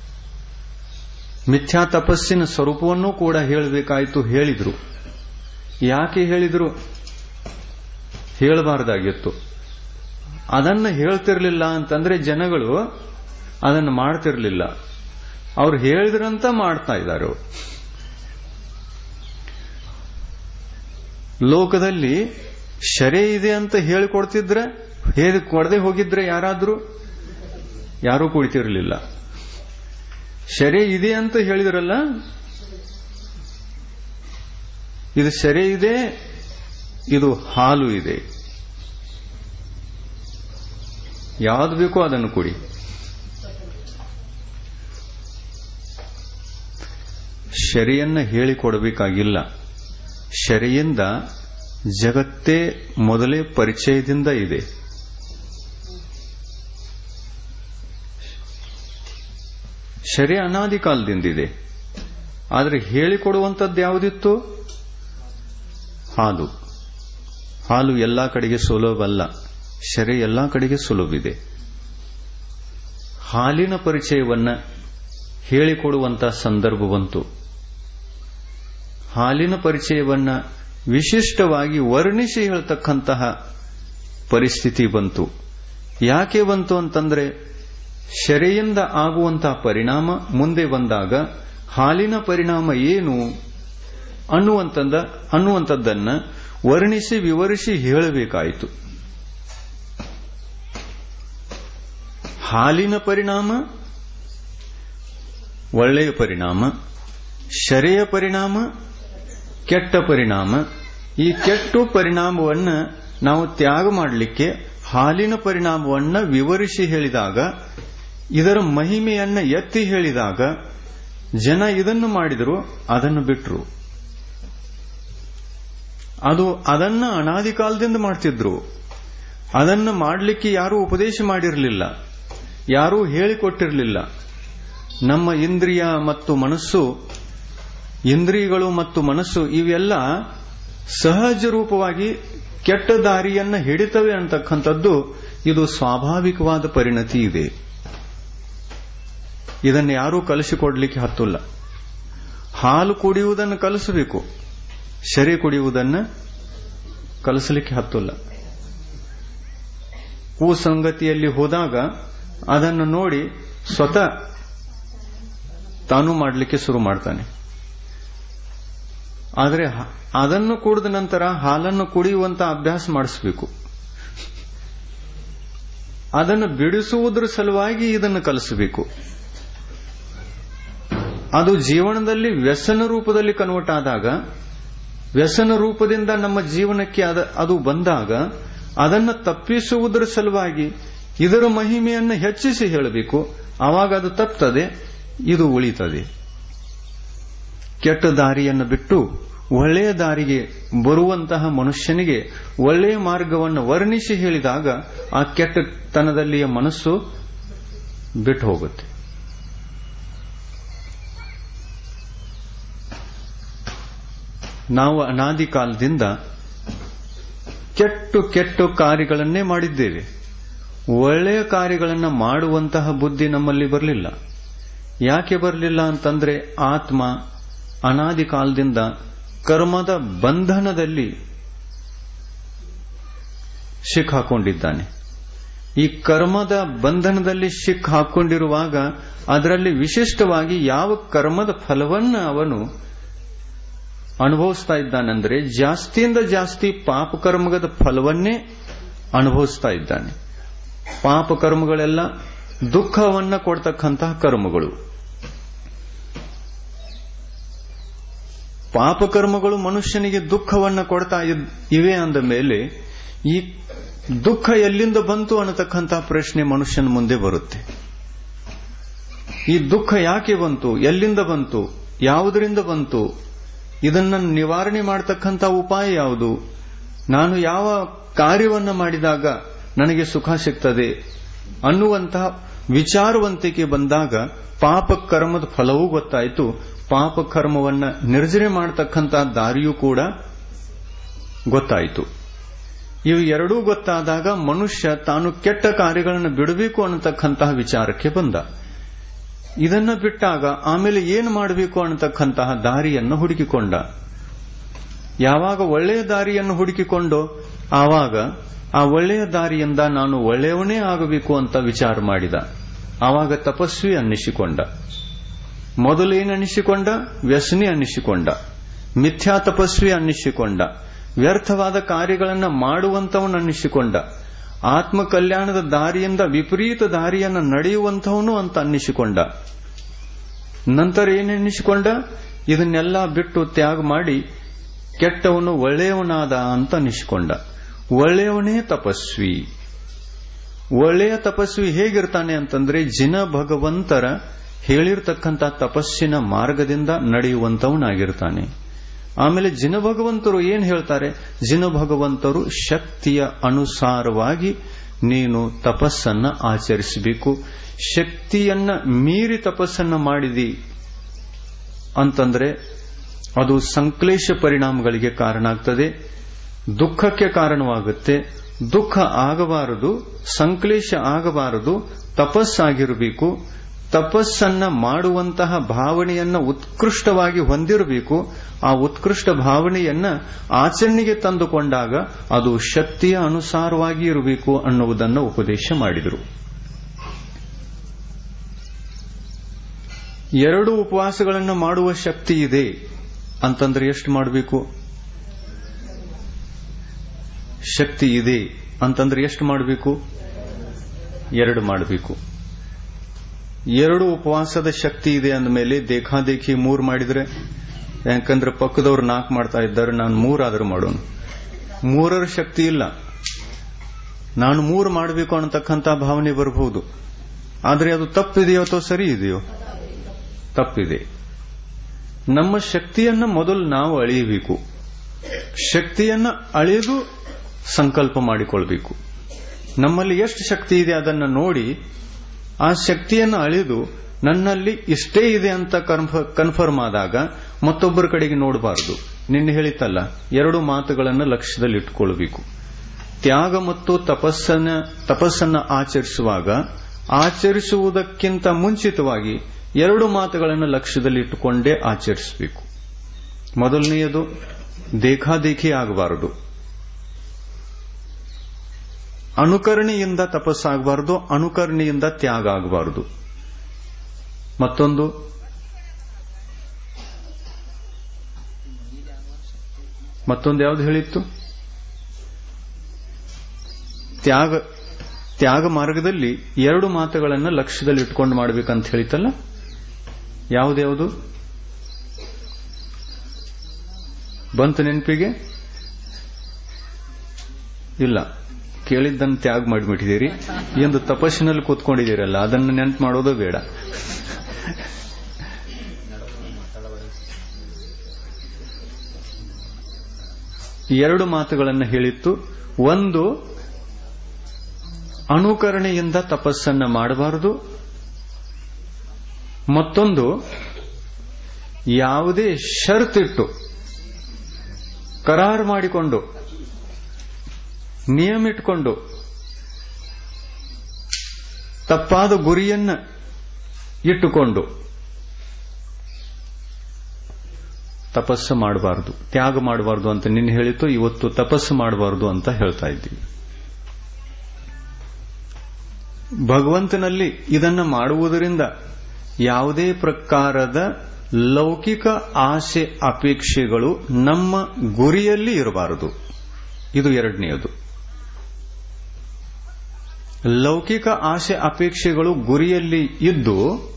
ಮಿಥ್ಯಾ ತಪಸ್ಸಿನ ಸ್ವರೂಪವನ್ನೂ ಕೂಡ ಹೇಳಬೇಕಾಯಿತು ಹೇಳಿದ್ರು ಯಾಕೆ ಹೇಳಿದ್ರು ಹೇಳಬಾರ್ದಾಗಿತ್ತು ಅದನ್ನ ಹೇಳ್ತಿರ್ಲಿಲ್ಲ ಅಂತಂದ್ರೆ ಜನಗಳು ಅದನ್ನು ಮಾಡ್ತಿರ್ಲಿಲ್ಲ ಅವ್ರು ಹೇಳಿದ್ರಂತ ಮಾಡ್ತಾ ಇದ್ದಾರೆ ಲೋಕದಲ್ಲಿ ಶರೆ ಇದೆ ಅಂತ ಹೇಳಿಕೊಡ್ತಿದ್ರೆ ಹೇಳಿ ಕೊಡದೆ ಹೋಗಿದ್ರೆ ಯಾರಾದ್ರೂ ಯಾರೂ ಕುಳಿತಿರಲಿಲ್ಲ ಶರೆ ಇದೆ ಅಂತ ಹೇಳಿದ್ರಲ್ಲ ಇದು ಶರೆ ಇದೆ ಇದು ಹಾಲು ಇದೆ ಯಾವ್ದು ಬೇಕೋ ಅದನ್ನು ಕೊಡಿ ಶರಿಯನ್ನ ಹೇಳಿಕೊಡಬೇಕಾಗಿಲ್ಲ ಶರಿಯಿಂದ ಜಗತ್ತೇ ಮೊದಲೇ ಪರಿಚಯದಿಂದ ಇದೆ ಶರಿ ಅನಾದಿ ಕಾಲದಿಂದಿದೆ ಆದರೆ ಹೇಳಿಕೊಡುವಂಥದ್ದು ಯಾವುದಿತ್ತು ಹಾಲು ಹಾಲು ಎಲ್ಲಾ ಕಡೆಗೆ ಸುಲಭಲ್ಲ ಶರೆ ಎಲ್ಲಾ ಕಡೆಗೆ ಸುಲಭಿದೆ ಹಾಲಿನ ಪರಿಚಯವನ್ನ ಹೇಳಿಕೊಡುವಂತಹ ಸಂದರ್ಭ ಬಂತು ಹಾಲಿನ ಪರಿಚಯವನ್ನ ವಿಶಿಷ್ಟವಾಗಿ ವರ್ಣಿಸಿ ಹೇಳ್ತಕ್ಕಂತಹ ಪರಿಸ್ಥಿತಿ ಬಂತು ಯಾಕೆ ಬಂತು ಅಂತಂದ್ರೆ ಶರೆಯಿಂದ ಆಗುವಂತಹ ಪರಿಣಾಮ ಮುಂದೆ ಬಂದಾಗ ಹಾಲಿನ ಪರಿಣಾಮ ಏನು ಅನ್ನುವಂಥದ್ದ ಅನ್ನುವಂಥದ್ದನ್ನ ವರ್ಣಿಸಿ ವಿವರಿಸಿ ಹೇಳಬೇಕಾಯಿತು ಹಾಲಿನ ಪರಿಣಾಮ ಒಳ್ಳೆಯ ಪರಿಣಾಮ ಶರೆಯ ಪರಿಣಾಮ ಕೆಟ್ಟ ಪರಿಣಾಮ ಈ ಕೆಟ್ಟ ಪರಿಣಾಮವನ್ನ ನಾವು ತ್ಯಾಗ ಮಾಡಲಿಕ್ಕೆ ಹಾಲಿನ ಪರಿಣಾಮವನ್ನ ವಿವರಿಸಿ ಹೇಳಿದಾಗ ಇದರ ಮಹಿಮೆಯನ್ನ ಎತ್ತಿ ಹೇಳಿದಾಗ ಜನ ಇದನ್ನು ಮಾಡಿದರು ಅದನ್ನು ಬಿಟ್ರು ಅದು ಅದನ್ನ ಅನಾದಿ ಕಾಲದಿಂದ ಮಾಡ್ತಿದ್ರು ಅದನ್ನು ಮಾಡಲಿಕ್ಕೆ ಯಾರೂ ಉಪದೇಶ ಮಾಡಿರಲಿಲ್ಲ ಯಾರೂ ಹೇಳಿಕೊಟ್ಟಿರಲಿಲ್ಲ ನಮ್ಮ ಇಂದ್ರಿಯ ಮತ್ತು ಮನಸ್ಸು ಇಂದ್ರಿಯಗಳು ಮತ್ತು ಮನಸ್ಸು ಇವೆಲ್ಲ ಸಹಜ ರೂಪವಾಗಿ ಕೆಟ್ಟ ದಾರಿಯನ್ನ ಹಿಡಿತವೆ ಅಂತಕ್ಕಂಥದ್ದು ಇದು ಸ್ವಾಭಾವಿಕವಾದ ಪರಿಣತಿ ಇದೆ ಇದನ್ನು ಯಾರೂ ಕಲಿಸಿಕೊಡ್ಲಿಕ್ಕೆ ಹತ್ತಿಲ್ಲ ಹಾಲು ಕುಡಿಯುವುದನ್ನು ಕಲಿಸಬೇಕು ಶರಿ ಕುಡಿಯುವುದನ್ನು ಕಲಿಸಲಿಕ್ಕೆ ಹತ್ತಿಲ್ಲ ಸಂಗತಿಯಲ್ಲಿ ಹೋದಾಗ ಅದನ್ನು ನೋಡಿ ಸ್ವತಃ ತಾನು ಮಾಡಲಿಕ್ಕೆ ಶುರು ಮಾಡ್ತಾನೆ ಆದರೆ ಅದನ್ನು ಕುಡಿದ ನಂತರ ಹಾಲನ್ನು ಕುಡಿಯುವಂತ ಅಭ್ಯಾಸ ಮಾಡಿಸಬೇಕು ಅದನ್ನು ಬಿಡಿಸುವುದರ ಸಲುವಾಗಿ ಇದನ್ನು ಕಲಿಸಬೇಕು ಅದು ಜೀವನದಲ್ಲಿ ವ್ಯಸನ ರೂಪದಲ್ಲಿ ಕನ್ವರ್ಟ್ ಆದಾಗ ವ್ಯಸನ ರೂಪದಿಂದ ನಮ್ಮ ಜೀವನಕ್ಕೆ ಅದು ಬಂದಾಗ ಅದನ್ನು ತಪ್ಪಿಸುವುದರ ಸಲುವಾಗಿ ಇದರ ಮಹಿಮೆಯನ್ನು ಹೆಚ್ಚಿಸಿ ಹೇಳಬೇಕು ಆವಾಗ ಅದು ತಪ್ತದೆ ಇದು ಉಳಿತದೆ ಕೆಟ್ಟ ದಾರಿಯನ್ನು ಬಿಟ್ಟು ಒಳ್ಳೆಯ ದಾರಿಗೆ ಬರುವಂತಹ ಮನುಷ್ಯನಿಗೆ ಒಳ್ಳೆಯ ಮಾರ್ಗವನ್ನು ವರ್ಣಿಸಿ ಹೇಳಿದಾಗ ಆ ಕೆಟ್ಟತನದಲ್ಲಿಯ ಮನಸ್ಸು ಬಿಟ್ಟು ಹೋಗುತ್ತೆ ನಾವು ಅನಾದಿ ಕಾಲದಿಂದ ಕೆಟ್ಟು ಕೆಟ್ಟು ಕಾರ್ಯಗಳನ್ನೇ ಮಾಡಿದ್ದೇವೆ ಒಳ್ಳೆಯ ಕಾರ್ಯಗಳನ್ನು ಮಾಡುವಂತಹ ಬುದ್ಧಿ ನಮ್ಮಲ್ಲಿ ಬರಲಿಲ್ಲ ಯಾಕೆ ಬರಲಿಲ್ಲ ಅಂತಂದ್ರೆ ಆತ್ಮ ಅನಾದಿ ಕಾಲದಿಂದ ಕರ್ಮದ ಬಂಧನದಲ್ಲಿ ಶಿಕ್ ಹಾಕೊಂಡಿದ್ದಾನೆ ಈ ಕರ್ಮದ ಬಂಧನದಲ್ಲಿ ಶಿಕ್ ಹಾಕೊಂಡಿರುವಾಗ ಅದರಲ್ಲಿ ವಿಶಿಷ್ಟವಾಗಿ ಯಾವ ಕರ್ಮದ ಫಲವನ್ನು ಅವನು ಅನುಭವಿಸ್ತಾ ಇದ್ದಾನಂದ್ರೆ ಜಾಸ್ತಿಯಿಂದ ಜಾಸ್ತಿ ಪಾಪಕರ್ಮದ ಫಲವನ್ನೇ ಅನುಭವಿಸ್ತಾ ಇದ್ದಾನೆ ಪಾಪಕರ್ಮಗಳೆಲ್ಲ ದುಃಖವನ್ನ ಕೊಡ್ತಕ್ಕಂತಹ ಕರ್ಮಗಳು ಪಾಪಕರ್ಮಗಳು ಮನುಷ್ಯನಿಗೆ ದುಃಖವನ್ನ ಕೊಡ್ತಾ ಇವೆ ಅಂದ ಮೇಲೆ ಈ ದುಃಖ ಎಲ್ಲಿಂದ ಬಂತು ಅನ್ನತಕ್ಕಂತಹ ಪ್ರಶ್ನೆ ಮನುಷ್ಯನ ಮುಂದೆ ಬರುತ್ತೆ ಈ ದುಃಖ ಯಾಕೆ ಬಂತು ಎಲ್ಲಿಂದ ಬಂತು ಯಾವುದರಿಂದ ಬಂತು ಇದನ್ನ ನಿವಾರಣೆ ಮಾಡತಕ್ಕಂಥ ಉಪಾಯ ಯಾವುದು ನಾನು ಯಾವ ಕಾರ್ಯವನ್ನ ಮಾಡಿದಾಗ ನನಗೆ ಸುಖ ಸಿಗ್ತದೆ ಅನ್ನುವಂತಹ ವಿಚಾರವಂತಿಕೆ ಬಂದಾಗ ಪಾಪ ಕರ್ಮದ ಫಲವೂ ಗೊತ್ತಾಯಿತು ಪಾಪ ಕರ್ಮವನ್ನ ನಿರ್ಜನೆ ಮಾಡತಕ್ಕಂತಹ ದಾರಿಯೂ ಕೂಡ ಗೊತ್ತಾಯಿತು ಇವು ಎರಡೂ ಗೊತ್ತಾದಾಗ ಮನುಷ್ಯ ತಾನು ಕೆಟ್ಟ ಕಾರ್ಯಗಳನ್ನು ಬಿಡಬೇಕು ಅನ್ನತಕ್ಕಂತಹ ವಿಚಾರಕ್ಕೆ ಬಂದ ಇದನ್ನ ಬಿಟ್ಟಾಗ ಆಮೇಲೆ ಏನು ಮಾಡಬೇಕು ಅನ್ನತಕ್ಕಂತಹ ದಾರಿಯನ್ನು ಹುಡುಕಿಕೊಂಡ ಯಾವಾಗ ಒಳ್ಳೆಯ ದಾರಿಯನ್ನು ಹುಡುಕಿಕೊಂಡು ಆವಾಗ ಆ ಒಳ್ಳೆಯ ದಾರಿಯಿಂದ ನಾನು ಒಳ್ಳೆಯವನೇ ಆಗಬೇಕು ಅಂತ ವಿಚಾರ ಮಾಡಿದ ಆವಾಗ ತಪಸ್ವಿ ಅನ್ನಿಸಿಕೊಂಡ ಮೊದಲೇನು ಅನ್ನಿಸಿಕೊಂಡ ವ್ಯಸನಿ ಅನ್ನಿಸಿಕೊಂಡ ಮಿಥ್ಯಾ ತಪಸ್ವಿ ಅನ್ನಿಸಿಕೊಂಡ ವ್ಯರ್ಥವಾದ ಕಾರ್ಯಗಳನ್ನು ಮಾಡುವಂತವನು ಅನ್ನಿಸಿಕೊಂಡ ಆತ್ಮ ಕಲ್ಯಾಣದ ದಾರಿಯಿಂದ ವಿಪರೀತ ದಾರಿಯನ್ನು ನಡೆಯುವಂತವನು ಅಂತ ಅನ್ನಿಸಿಕೊಂಡ ನಂತರ ಏನೆನ್ನಿಸಿಕೊಂಡ ಇದನ್ನೆಲ್ಲ ಬಿಟ್ಟು ತ್ಯಾಗ ಮಾಡಿ ಕೆಟ್ಟವನು ಒಳ್ಳೆಯವನಾದ ಅಂತ ಅನ್ನಿಸಿಕೊಂಡ ಒಳ್ಳೆಯವನೇ ತಪಸ್ವಿ ಒಳ್ಳೆಯ ತಪಸ್ವಿ ಹೇಗಿರ್ತಾನೆ ಅಂತಂದ್ರೆ ಜಿನ ಭಗವಂತರ ಹೇಳಿರ್ತಕ್ಕಂಥ ತಪಸ್ಸಿನ ಮಾರ್ಗದಿಂದ ನಡೆಯುವಂತವನಾಗಿರ್ತಾನೆ ಆಮೇಲೆ ಜಿನ ಭಗವಂತರು ಏನ್ ಹೇಳ್ತಾರೆ ಜಿನ ಭಗವಂತರು ಶಕ್ತಿಯ ಅನುಸಾರವಾಗಿ ನೀನು ತಪಸ್ಸನ್ನ ಆಚರಿಸಬೇಕು ಶಕ್ತಿಯನ್ನ ಮೀರಿ ತಪಸ್ಸನ್ನ ಮಾಡಿದಿ ಅಂತಂದ್ರೆ ಅದು ಸಂಕ್ಲೇಶ ಪರಿಣಾಮಗಳಿಗೆ ಕಾರಣ ಆಗ್ತದೆ ದುಃಖಕ್ಕೆ ಕಾರಣವಾಗುತ್ತೆ ದುಃಖ ಆಗಬಾರದು ಸಂಕ್ಲೇಶ ಆಗಬಾರದು ತಪಸ್ಸಾಗಿರಬೇಕು ತಪಸ್ಸನ್ನ ಮಾಡುವಂತಹ ಭಾವನೆಯನ್ನ ಉತ್ಕೃಷ್ಟವಾಗಿ ಹೊಂದಿರಬೇಕು ಆ ಉತ್ಕೃಷ್ಟ ಭಾವನೆಯನ್ನ ಆಚರಣೆಗೆ ತಂದುಕೊಂಡಾಗ ಅದು ಶಕ್ತಿಯ ಅನುಸಾರವಾಗಿ ಇರಬೇಕು ಅನ್ನುವುದನ್ನು ಉಪದೇಶ ಮಾಡಿದರು ಎರಡು ಉಪವಾಸಗಳನ್ನು ಮಾಡುವ ಶಕ್ತಿ ಇದೆ ಅಂತಂದ್ರೆ ಎಷ್ಟು ಮಾಡಬೇಕು ಶಕ್ತಿ ಇದೆ ಅಂತಂದ್ರೆ ಎಷ್ಟು ಮಾಡಬೇಕು ಎರಡು ಮಾಡಬೇಕು ಎರಡು ಉಪವಾಸದ ಶಕ್ತಿ ಇದೆ ಅಂದಮೇಲೆ ದೇಖಾದೇಖಿ ಮೂರು ಮಾಡಿದ್ರೆ ಯಾಕಂದ್ರೆ ಪಕ್ಕದವ್ರು ನಾಲ್ಕು ಮಾಡ್ತಾ ಇದ್ದಾರೆ ನಾನು ಮೂರಾದ್ರೂ ಮಾಡೋಣ ಮೂರರ ಶಕ್ತಿ ಇಲ್ಲ ನಾನು ಮೂರು ಮಾಡಬೇಕು ಅನ್ನತಕ್ಕಂಥ ಭಾವನೆ ಬರಬಹುದು ಆದರೆ ಅದು ತಪ್ಪಿದೆಯೋ ಅಥವಾ ಸರಿ ಇದೆಯೋ ತಪ್ಪಿದೆ ನಮ್ಮ ಶಕ್ತಿಯನ್ನ ಮೊದಲು ನಾವು ಅಳಿಯಬೇಕು ಶಕ್ತಿಯನ್ನ ಅಳೆದು ಸಂಕಲ್ಪ ಮಾಡಿಕೊಳ್ಬೇಕು ನಮ್ಮಲ್ಲಿ ಎಷ್ಟು ಶಕ್ತಿ ಇದೆ ಅದನ್ನು ನೋಡಿ ಆ ಶಕ್ತಿಯನ್ನು ಅಳಿದು ನನ್ನಲ್ಲಿ ಇಷ್ಟೇ ಇದೆ ಅಂತ ಕನ್ಫರ್ಮ್ ಆದಾಗ ಮತ್ತೊಬ್ಬರ ಕಡೆಗೆ ನೋಡಬಾರದು ನಿನ್ನೆ ಹೇಳಿತಲ್ಲ ಎರಡು ಮಾತುಗಳನ್ನು ಲಕ್ಷ್ಯದಲ್ಲಿ ಇಟ್ಕೊಳ್ಬೇಕು ತ್ಯಾಗ ಮತ್ತು ತಪಸ್ಸನ್ನ ತಪಸ್ಸನ್ನ ಆಚರಿಸುವಾಗ ಆಚರಿಸುವುದಕ್ಕಿಂತ ಮುಂಚಿತವಾಗಿ ಎರಡು ಮಾತುಗಳನ್ನು ಲಕ್ಷ್ಯದಲ್ಲಿ ಇಟ್ಟುಕೊಂಡೇ ಆಚರಿಸಬೇಕು ಮೊದಲನೆಯದು ದೇಖಾದೇಖಿ ಆಗಬಾರದು ಅನುಕರಣೆಯಿಂದ ತಪಸ್ಸಾಗಬಾರದು ಅನುಕರಣೆಯಿಂದ ತ್ಯಾಗ ಆಗಬಾರದು ಮತ್ತೊಂದು ಮತ್ತೊಂದು ಯಾವ್ದು ಹೇಳಿತ್ತು ತ್ಯಾಗ ತ್ಯಾಗ ಮಾರ್ಗದಲ್ಲಿ ಎರಡು ಮಾತುಗಳನ್ನು ಲಕ್ಷ್ಯದಲ್ಲಿ ಇಟ್ಕೊಂಡು ಮಾಡ್ಬೇಕಂತ ಹೇಳಿತಲ್ಲ ಯಾವುದ್ಯಾವುದು ಬಂತು ನೆನಪಿಗೆ ಇಲ್ಲ ಕೇಳಿದ್ದನ್ನು ತ್ಯಾಗ ಮಾಡಿಬಿಟ್ಟಿದ್ದೀರಿ ಎಂದು ತಪಸ್ಸಿನಲ್ಲಿ ಕೂತ್ಕೊಂಡಿದ್ದೀರಲ್ಲ ಅದನ್ನು ನೆನಪು ಮಾಡೋದು ಬೇಡ ಎರಡು ಮಾತುಗಳನ್ನು ಹೇಳಿತ್ತು ಒಂದು ಅನುಕರಣೆಯಿಂದ ತಪಸ್ಸನ್ನ ಮಾಡಬಾರದು ಮತ್ತೊಂದು ಯಾವುದೇ ಷರತ್ತಿಟ್ಟು ಕರಾರು ಮಾಡಿಕೊಂಡು ನಿಯಮಿಟ್ಕೊಂಡು ತಪ್ಪಾದ ಗುರಿಯನ್ನ ಇಟ್ಟುಕೊಂಡು ತಪಸ್ಸು ಮಾಡಬಾರದು ತ್ಯಾಗ ಮಾಡಬಾರದು ಅಂತ ನಿನ್ನೆ ಹೇಳಿತ್ತು ಇವತ್ತು ತಪಸ್ಸು ಮಾಡಬಾರದು ಅಂತ ಹೇಳ್ತಾ ಇದ್ದೀವಿ ಭಗವಂತನಲ್ಲಿ ಇದನ್ನು ಮಾಡುವುದರಿಂದ ಯಾವುದೇ ಪ್ರಕಾರದ ಲೌಕಿಕ ಆಸೆ ಅಪೇಕ್ಷೆಗಳು ನಮ್ಮ ಗುರಿಯಲ್ಲಿ ಇರಬಾರದು ಇದು ಎರಡನೆಯದು ಲೌಕಿಕ ಆಸೆ ಅಪೇಕ್ಷೆಗಳು ಗುರಿಯಲ್ಲಿ ಇದ್ದು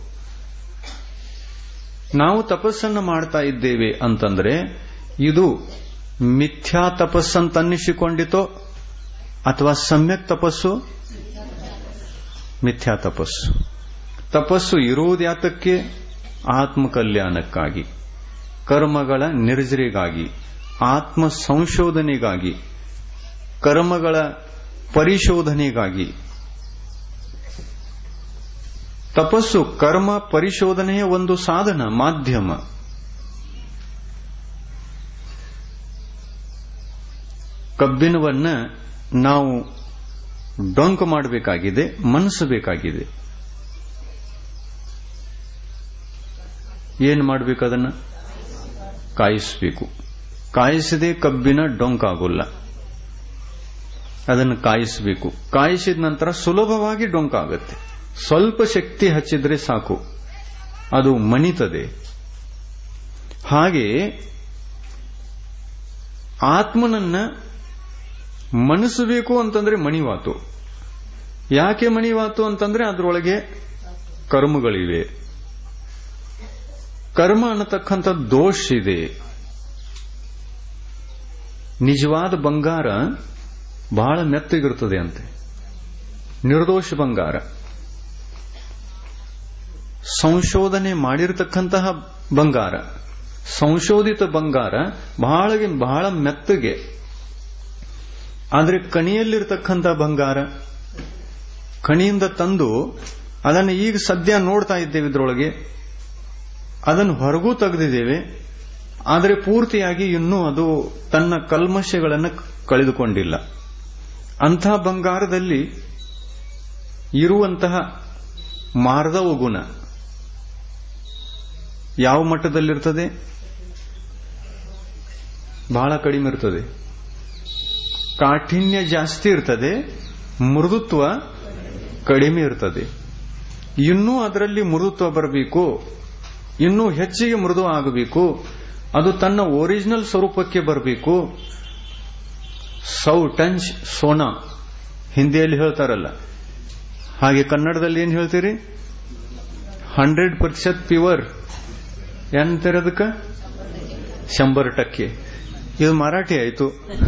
ನಾವು ತಪಸ್ಸನ್ನು ಮಾಡ್ತಾ ಇದ್ದೇವೆ ಅಂತಂದ್ರೆ ಇದು ಮಿಥ್ಯಾ ತಪಸ್ಸಂತ ಅನ್ನಿಸಿಕೊಂಡಿತೋ ಅಥವಾ ಸಮ್ಯಕ್ ತಪಸ್ಸು ಮಿಥ್ಯಾ ತಪಸ್ಸು ತಪಸ್ಸು ಇರುವುದ್ಯಾತಕ್ಕೆ ಆತ್ಮ ಕಲ್ಯಾಣಕ್ಕಾಗಿ ಕರ್ಮಗಳ ನಿರ್ಜರಿಗಾಗಿ ಆತ್ಮ ಸಂಶೋಧನೆಗಾಗಿ ಕರ್ಮಗಳ ಪರಿಶೋಧನೆಗಾಗಿ ತಪಸ್ಸು ಕರ್ಮ ಪರಿಶೋಧನೆಯ ಒಂದು ಸಾಧನ ಮಾಧ್ಯಮ ಕಬ್ಬಿಣವನ್ನ ನಾವು ಡೊಂಕ್ ಮಾಡಬೇಕಾಗಿದೆ ಮನಸ್ಸು ಬೇಕಾಗಿದೆ ಏನು ಮಾಡಬೇಕು ಅದನ್ನ ಕಾಯಿಸಬೇಕು ಕಾಯಿಸದೆ ಕಬ್ಬಿನ ಡೊಂಕ್ ಆಗೋಲ್ಲ ಅದನ್ನು ಕಾಯಿಸಬೇಕು ಕಾಯಿಸಿದ ನಂತರ ಸುಲಭವಾಗಿ ಡೊಂಕ್ ಆಗುತ್ತೆ ಸ್ವಲ್ಪ ಶಕ್ತಿ ಹಚ್ಚಿದ್ರೆ ಸಾಕು ಅದು ಮಣಿತದೆ ಹಾಗೆ ಆತ್ಮನನ್ನ ಮನಸ್ಸಬೇಕು ಅಂತಂದ್ರೆ ಮಣಿವಾತು ಯಾಕೆ ಮಣಿವಾತು ಅಂತಂದ್ರೆ ಅದರೊಳಗೆ ಕರ್ಮಗಳಿವೆ ಕರ್ಮ ಅನ್ನತಕ್ಕಂಥ ದೋಷ ಇದೆ ನಿಜವಾದ ಬಂಗಾರ ಬಹಳ ಮೆತ್ತಗಿರುತ್ತದೆ ಅಂತೆ ನಿರ್ದೋಷ ಬಂಗಾರ ಸಂಶೋಧನೆ ಮಾಡಿರತಕ್ಕಂತಹ ಬಂಗಾರ ಸಂಶೋಧಿತ ಬಂಗಾರ ಬಹಳ ಬಹಳ ಮೆತ್ತಗೆ ಆದರೆ ಕಣಿಯಲ್ಲಿರ್ತಕ್ಕಂಥ ಬಂಗಾರ ಕಣಿಯಿಂದ ತಂದು ಅದನ್ನು ಈಗ ಸದ್ಯ ನೋಡ್ತಾ ಇದ್ದೇವೆ ಇದರೊಳಗೆ ಅದನ್ನು ಹೊರಗೂ ತೆಗೆದಿದ್ದೇವೆ ಆದರೆ ಪೂರ್ತಿಯಾಗಿ ಇನ್ನೂ ಅದು ತನ್ನ ಕಲ್ಮಶಗಳನ್ನು ಕಳೆದುಕೊಂಡಿಲ್ಲ ಅಂಥ ಬಂಗಾರದಲ್ಲಿ ಇರುವಂತಹ ಮಾರ್ದವ ಗುಣ ಯಾವ ಮಟ್ಟದಲ್ಲಿರ್ತದೆ ಬಹಳ ಕಡಿಮೆ ಇರ್ತದೆ ಕಾಠಿಣ್ಯ ಜಾಸ್ತಿ ಇರ್ತದೆ ಮೃದುತ್ವ ಕಡಿಮೆ ಇರ್ತದೆ ಇನ್ನೂ ಅದರಲ್ಲಿ ಮೃದುತ್ವ ಬರಬೇಕು ಇನ್ನೂ ಹೆಚ್ಚಿಗೆ ಮೃದು ಆಗಬೇಕು ಅದು ತನ್ನ ಒರಿಜಿನಲ್ ಸ್ವರೂಪಕ್ಕೆ ಬರಬೇಕು ಸೌ ಟಂಚ್ ಸೋನಾ ಹಿಂದಿಯಲ್ಲಿ ಹೇಳ್ತಾರಲ್ಲ ಹಾಗೆ ಕನ್ನಡದಲ್ಲಿ ಏನು ಹೇಳ್ತೀರಿ ಹಂಡ್ರೆಡ್ ಪ್ರತಿಶತ ಪ್ಯೂರ್ ಏನಂತೀರದಕ್ಕ ಶಂಬರ್ ಟಕ್ಕೆ ಇದು ಮರಾಠಿ ಆಯ್ತು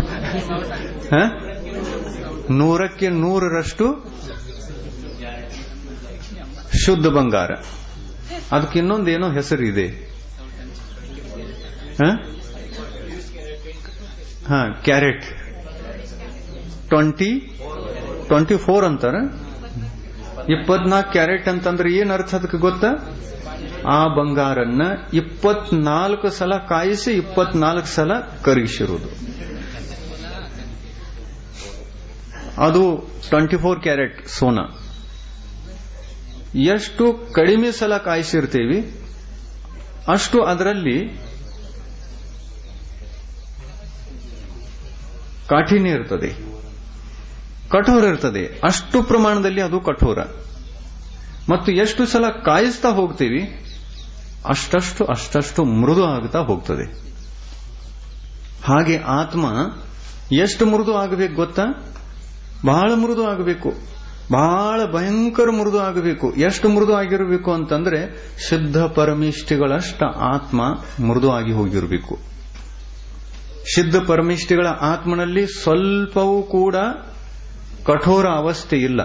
ನೂರಕ್ಕೆ ನೂರರಷ್ಟು ಶುದ್ಧ ಬಂಗಾರ ಅದಕ್ಕೆ ಇನ್ನೊಂದೇನೋ ಹೆಸರಿದೆ ಹಾ ಕ್ಯಾರೆಟ್ ಟ್ವೆಂಟಿ ಟ್ವೆಂಟಿ ಫೋರ್ ಅಂತಾರ ಇಪ್ಪತ್ನಾಲ್ಕು ಕ್ಯಾರೆಟ್ ಅಂತಂದ್ರೆ ಏನ್ ಅರ್ಥ ಅದಕ್ಕೆ ಗೊತ್ತಾ ಆ ಬಂಗಾರನ್ನ ಇಪ್ಪತ್ನಾಲ್ಕು ಸಲ ಕಾಯಿಸಿ ಇಪ್ಪತ್ನಾಲ್ಕು ಸಲ ಕರಗಿಸಿರುವುದು ಅದು ಟ್ವೆಂಟಿ ಫೋರ್ ಕ್ಯಾರೆಟ್ ಸೋನಾ ಎಷ್ಟು ಕಡಿಮೆ ಸಲ ಕಾಯಿಸಿರ್ತೀವಿ ಅಷ್ಟು ಅದರಲ್ಲಿ ಕಾಠಿಣ್ಯ ಇರ್ತದೆ ಕಠೋರ ಇರ್ತದೆ ಅಷ್ಟು ಪ್ರಮಾಣದಲ್ಲಿ ಅದು ಕಠೋರ ಮತ್ತು ಎಷ್ಟು ಸಲ ಕಾಯಿಸ್ತಾ ಹೋಗ್ತೀವಿ ಅಷ್ಟಷ್ಟು ಅಷ್ಟಷ್ಟು ಮೃದು ಆಗುತ್ತಾ ಹೋಗ್ತದೆ ಹಾಗೆ ಆತ್ಮ ಎಷ್ಟು ಮೃದು ಆಗಬೇಕು ಗೊತ್ತಾ ಬಹಳ ಮೃದು ಆಗಬೇಕು ಬಹಳ ಭಯಂಕರ ಮೃದು ಆಗಬೇಕು ಎಷ್ಟು ಮೃದು ಆಗಿರಬೇಕು ಅಂತಂದ್ರೆ ಶುದ್ಧ ಪರಮಿಷ್ಠಿಗಳಷ್ಟ ಆತ್ಮ ಮೃದು ಆಗಿ ಹೋಗಿರಬೇಕು ಶುದ್ಧ ಪರಮಿಷ್ಠಿಗಳ ಆತ್ಮನಲ್ಲಿ ಸ್ವಲ್ಪವೂ ಕೂಡ ಕಠೋರ ಅವಸ್ಥೆ ಇಲ್ಲ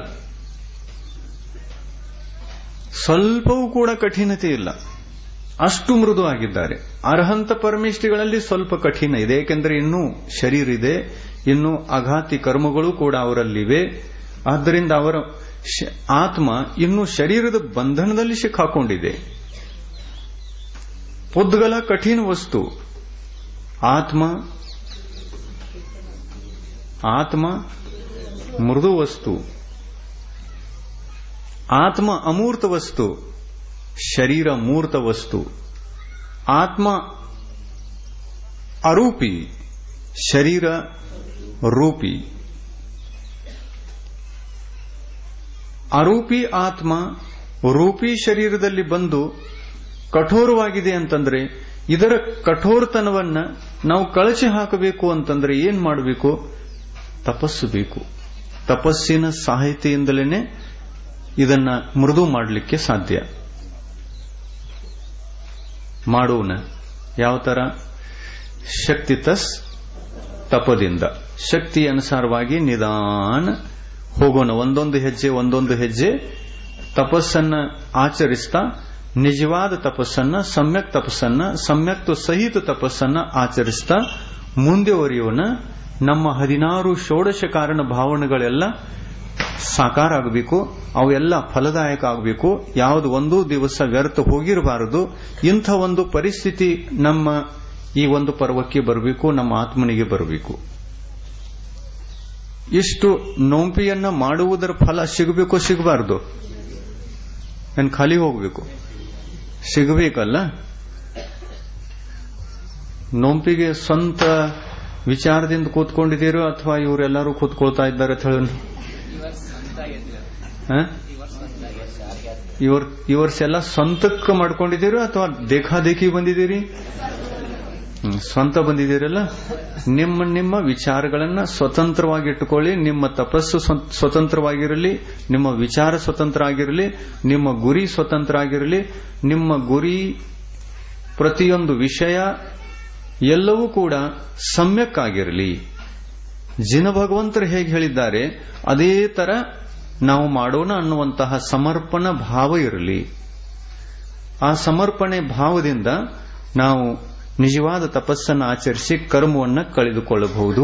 ಸ್ವಲ್ಪವೂ ಕೂಡ ಕಠಿಣತೆ ಇಲ್ಲ ಅಷ್ಟು ಮೃದು ಆಗಿದ್ದಾರೆ ಅರ್ಹಂತ ಪರಮಿಷ್ಠಿಗಳಲ್ಲಿ ಸ್ವಲ್ಪ ಕಠಿಣ ಇದೆ ಏಕೆಂದರೆ ಇನ್ನೂ ಶರೀರ ಇದೆ ಇನ್ನೂ ಅಘಾತಿ ಕರ್ಮಗಳು ಕೂಡ ಅವರಲ್ಲಿವೆ ಆದ್ದರಿಂದ ಅವರ ಆತ್ಮ ಇನ್ನೂ ಶರೀರದ ಬಂಧನದಲ್ಲಿ ಸಿಕ್ಕಾಕೊಂಡಿದೆ ಪುದ್ಗಲ ಕಠಿಣ ವಸ್ತು ಆತ್ಮ ಆತ್ಮ ಮೃದು ವಸ್ತು ಆತ್ಮ ಅಮೂರ್ತ ವಸ್ತು ಶರೀರ ಮೂರ್ತ ವಸ್ತು ಆತ್ಮ ಅರೂಪಿ ಶರೀರ ರೂಪಿ ಅರೂಪಿ ಆತ್ಮ ರೂಪಿ ಶರೀರದಲ್ಲಿ ಬಂದು ಕಠೋರವಾಗಿದೆ ಅಂತಂದ್ರೆ ಇದರ ಕಠೋರತನವನ್ನ ನಾವು ಕಳಚಿ ಹಾಕಬೇಕು ಅಂತಂದ್ರೆ ಏನ್ ಮಾಡಬೇಕು ತಪಸ್ಸು ಬೇಕು ತಪಸ್ಸಿನ ಸಹಾಯತೆಯಿಂದಲೇ ಇದನ್ನ ಮೃದು ಮಾಡಲಿಕ್ಕೆ ಸಾಧ್ಯ ಮಾಡೋಣ ಯಾವ ತರ ಶಕ್ತಿ ತಸ್ ತಪದಿಂದ ಶಕ್ತಿ ಅನುಸಾರವಾಗಿ ನಿಧಾನ ಹೋಗೋಣ ಒಂದೊಂದು ಹೆಜ್ಜೆ ಒಂದೊಂದು ಹೆಜ್ಜೆ ತಪಸ್ಸನ್ನ ಆಚರಿಸ್ತಾ ನಿಜವಾದ ತಪಸ್ಸನ್ನ ಸಮ್ಯಕ್ ತಪಸ್ಸನ್ನ ಸಮ್ಯಕ್ತು ಸಹಿತ ತಪಸ್ಸನ್ನ ಆಚರಿಸ್ತಾ ಮುಂದೆವರಿಯೋಣ ನಮ್ಮ ಹದಿನಾರು ಷೋಡಶ ಕಾರಣ ಭಾವನೆಗಳೆಲ್ಲ ಸಾಕಾರ ಆಗಬೇಕು ಅವೆಲ್ಲ ಫಲದಾಯಕ ಆಗಬೇಕು ಯಾವುದು ಒಂದು ದಿವಸ ವ್ಯರ್ಥ ಹೋಗಿರಬಾರದು ಇಂಥ ಒಂದು ಪರಿಸ್ಥಿತಿ ನಮ್ಮ ಈ ಒಂದು ಪರ್ವಕ್ಕೆ ಬರಬೇಕು ನಮ್ಮ ಆತ್ಮನಿಗೆ ಬರಬೇಕು ಇಷ್ಟು ನೋಂಪಿಯನ್ನ ಮಾಡುವುದರ ಫಲ ಸಿಗಬೇಕು ಸಿಗಬಾರದು ಏನ್ ಖಾಲಿ ಹೋಗಬೇಕು ಸಿಗಬೇಕಲ್ಲ ನೋಂಪಿಗೆ ಸ್ವಂತ ವಿಚಾರದಿಂದ ಕೂತ್ಕೊಂಡಿದ್ದೀರೋ ಅಥವಾ ಇವರೆಲ್ಲರೂ ಕೂತ್ಕೊಳ್ತಾ ಇದ್ದಾರೆ ಅಂತ ಹೇಳಿ ಇವ್ರ ಈ ವರ್ಷ ಎಲ್ಲ ಸ್ವಂತಕ್ಕೆ ಮಾಡ್ಕೊಂಡಿದ್ದೀರೋ ಅಥವಾ ದೇಖಾದೇಖಿ ಬಂದಿದ್ದೀರಿ ಸ್ವಂತ ಬಂದಿದ್ದೀರಲ್ಲ ನಿಮ್ಮ ನಿಮ್ಮ ವಿಚಾರಗಳನ್ನ ಸ್ವತಂತ್ರವಾಗಿ ಇಟ್ಟುಕೊಳ್ಳಿ ನಿಮ್ಮ ತಪಸ್ಸು ಸ್ವತಂತ್ರವಾಗಿರಲಿ ನಿಮ್ಮ ವಿಚಾರ ಸ್ವತಂತ್ರ ಆಗಿರಲಿ ನಿಮ್ಮ ಗುರಿ ಸ್ವತಂತ್ರ ಆಗಿರಲಿ ನಿಮ್ಮ ಗುರಿ ಪ್ರತಿಯೊಂದು ವಿಷಯ ಎಲ್ಲವೂ ಕೂಡ ಸಮ್ಯಕ್ ಆಗಿರಲಿ ಜಿನ ಭಗವಂತರು ಹೇಗೆ ಹೇಳಿದ್ದಾರೆ ಅದೇ ತರ ನಾವು ಮಾಡೋಣ ಅನ್ನುವಂತಹ ಸಮರ್ಪಣ ಭಾವ ಇರಲಿ ಆ ಸಮರ್ಪಣೆ ಭಾವದಿಂದ ನಾವು ನಿಜವಾದ ತಪಸ್ಸನ್ನು ಆಚರಿಸಿ ಕರ್ಮವನ್ನು ಕಳೆದುಕೊಳ್ಳಬಹುದು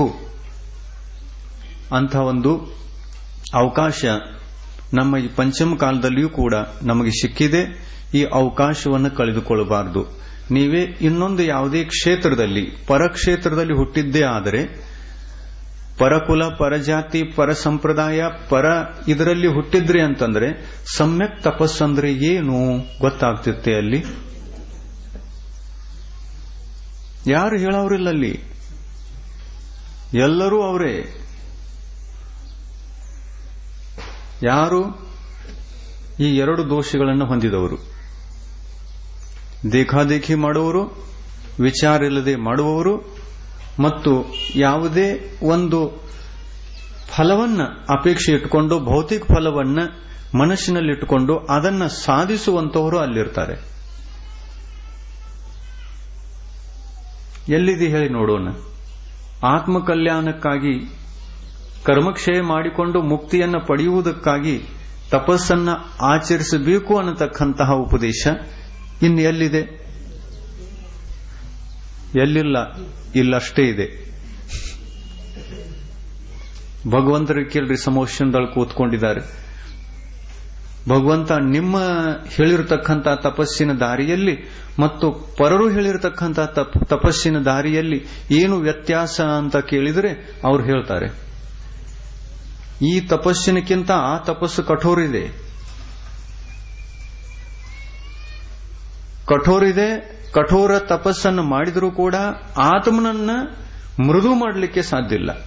ಅಂಥ ಒಂದು ಅವಕಾಶ ನಮ್ಮ ಈ ಪಂಚಮ ಕಾಲದಲ್ಲಿಯೂ ಕೂಡ ನಮಗೆ ಸಿಕ್ಕಿದೆ ಈ ಅವಕಾಶವನ್ನು ಕಳೆದುಕೊಳ್ಳಬಾರದು ನೀವೇ ಇನ್ನೊಂದು ಯಾವುದೇ ಕ್ಷೇತ್ರದಲ್ಲಿ ಪರಕ್ಷೇತ್ರದಲ್ಲಿ ಹುಟ್ಟಿದ್ದೇ ಆದರೆ ಪರಕುಲ ಪರಜಾತಿ ಪರ ಸಂಪ್ರದಾಯ ಪರ ಇದರಲ್ಲಿ ಹುಟ್ಟಿದ್ರಿ ಅಂತಂದ್ರೆ ಸಮ್ಯಕ್ ತಪಸ್ಸಂದ್ರೆ ಏನು ಗೊತ್ತಾಗ್ತಿರುತ್ತೆ ಅಲ್ಲಿ ಯಾರು ಹೇಳೋರಿಲ್ಲ ಅಲ್ಲಿ ಎಲ್ಲರೂ ಅವರೇ ಯಾರು ಈ ಎರಡು ದೋಷಗಳನ್ನು ಹೊಂದಿದವರು ದೇಖಾದೇಖಿ ಮಾಡುವವರು ವಿಚಾರ ಇಲ್ಲದೆ ಮಾಡುವವರು ಮತ್ತು ಯಾವುದೇ ಒಂದು ಫಲವನ್ನ ಅಪೇಕ್ಷೆ ಇಟ್ಟುಕೊಂಡು ಭೌತಿಕ ಫಲವನ್ನ ಮನಸ್ಸಿನಲ್ಲಿಟ್ಟುಕೊಂಡು ಅದನ್ನ ಸಾಧಿಸುವಂತವರು ಅಲ್ಲಿರ್ತಾರೆ ಎಲ್ಲಿದೆ ಹೇಳಿ ನೋಡೋಣ ಆತ್ಮಕಲ್ಯಾಣಕ್ಕಾಗಿ ಕರ್ಮಕ್ಷಯ ಮಾಡಿಕೊಂಡು ಮುಕ್ತಿಯನ್ನು ಪಡೆಯುವುದಕ್ಕಾಗಿ ತಪಸ್ಸನ್ನ ಆಚರಿಸಬೇಕು ಅನ್ನತಕ್ಕಂತಹ ಉಪದೇಶ ಇನ್ನು ಎಲ್ಲಿದೆ ಎಲ್ಲಿಲ್ಲ ಇಲ್ಲಷ್ಟೇ ಇದೆ ಭಗವಂತರ ಕೇಳ್ರಿ ಸಮೋಷನ್ದೊಳಗೆ ಕೂತ್ಕೊಂಡಿದ್ದಾರೆ ಭಗವಂತ ನಿಮ್ಮ ಹೇಳಿರತಕ್ಕಂಥ ತಪಸ್ಸಿನ ದಾರಿಯಲ್ಲಿ ಮತ್ತು ಪರರು ಹೇಳಿರತಕ್ಕಂಥ ತಪಸ್ಸಿನ ದಾರಿಯಲ್ಲಿ ಏನು ವ್ಯತ್ಯಾಸ ಅಂತ ಕೇಳಿದರೆ ಅವ್ರು ಹೇಳ್ತಾರೆ ಈ ತಪಸ್ಸಿನಕ್ಕಿಂತ ಆ ತಪಸ್ಸು ಕಠೋರ ಇದೆ ಕಠೋರ ಇದೆ ಕಠೋರ ತಪಸ್ಸನ್ನು ಮಾಡಿದರೂ ಕೂಡ ಆತ್ಮನನ್ನ ಮೃದು ಮಾಡಲಿಕ್ಕೆ ಸಾಧ್ಯ ಇಲ್ಲ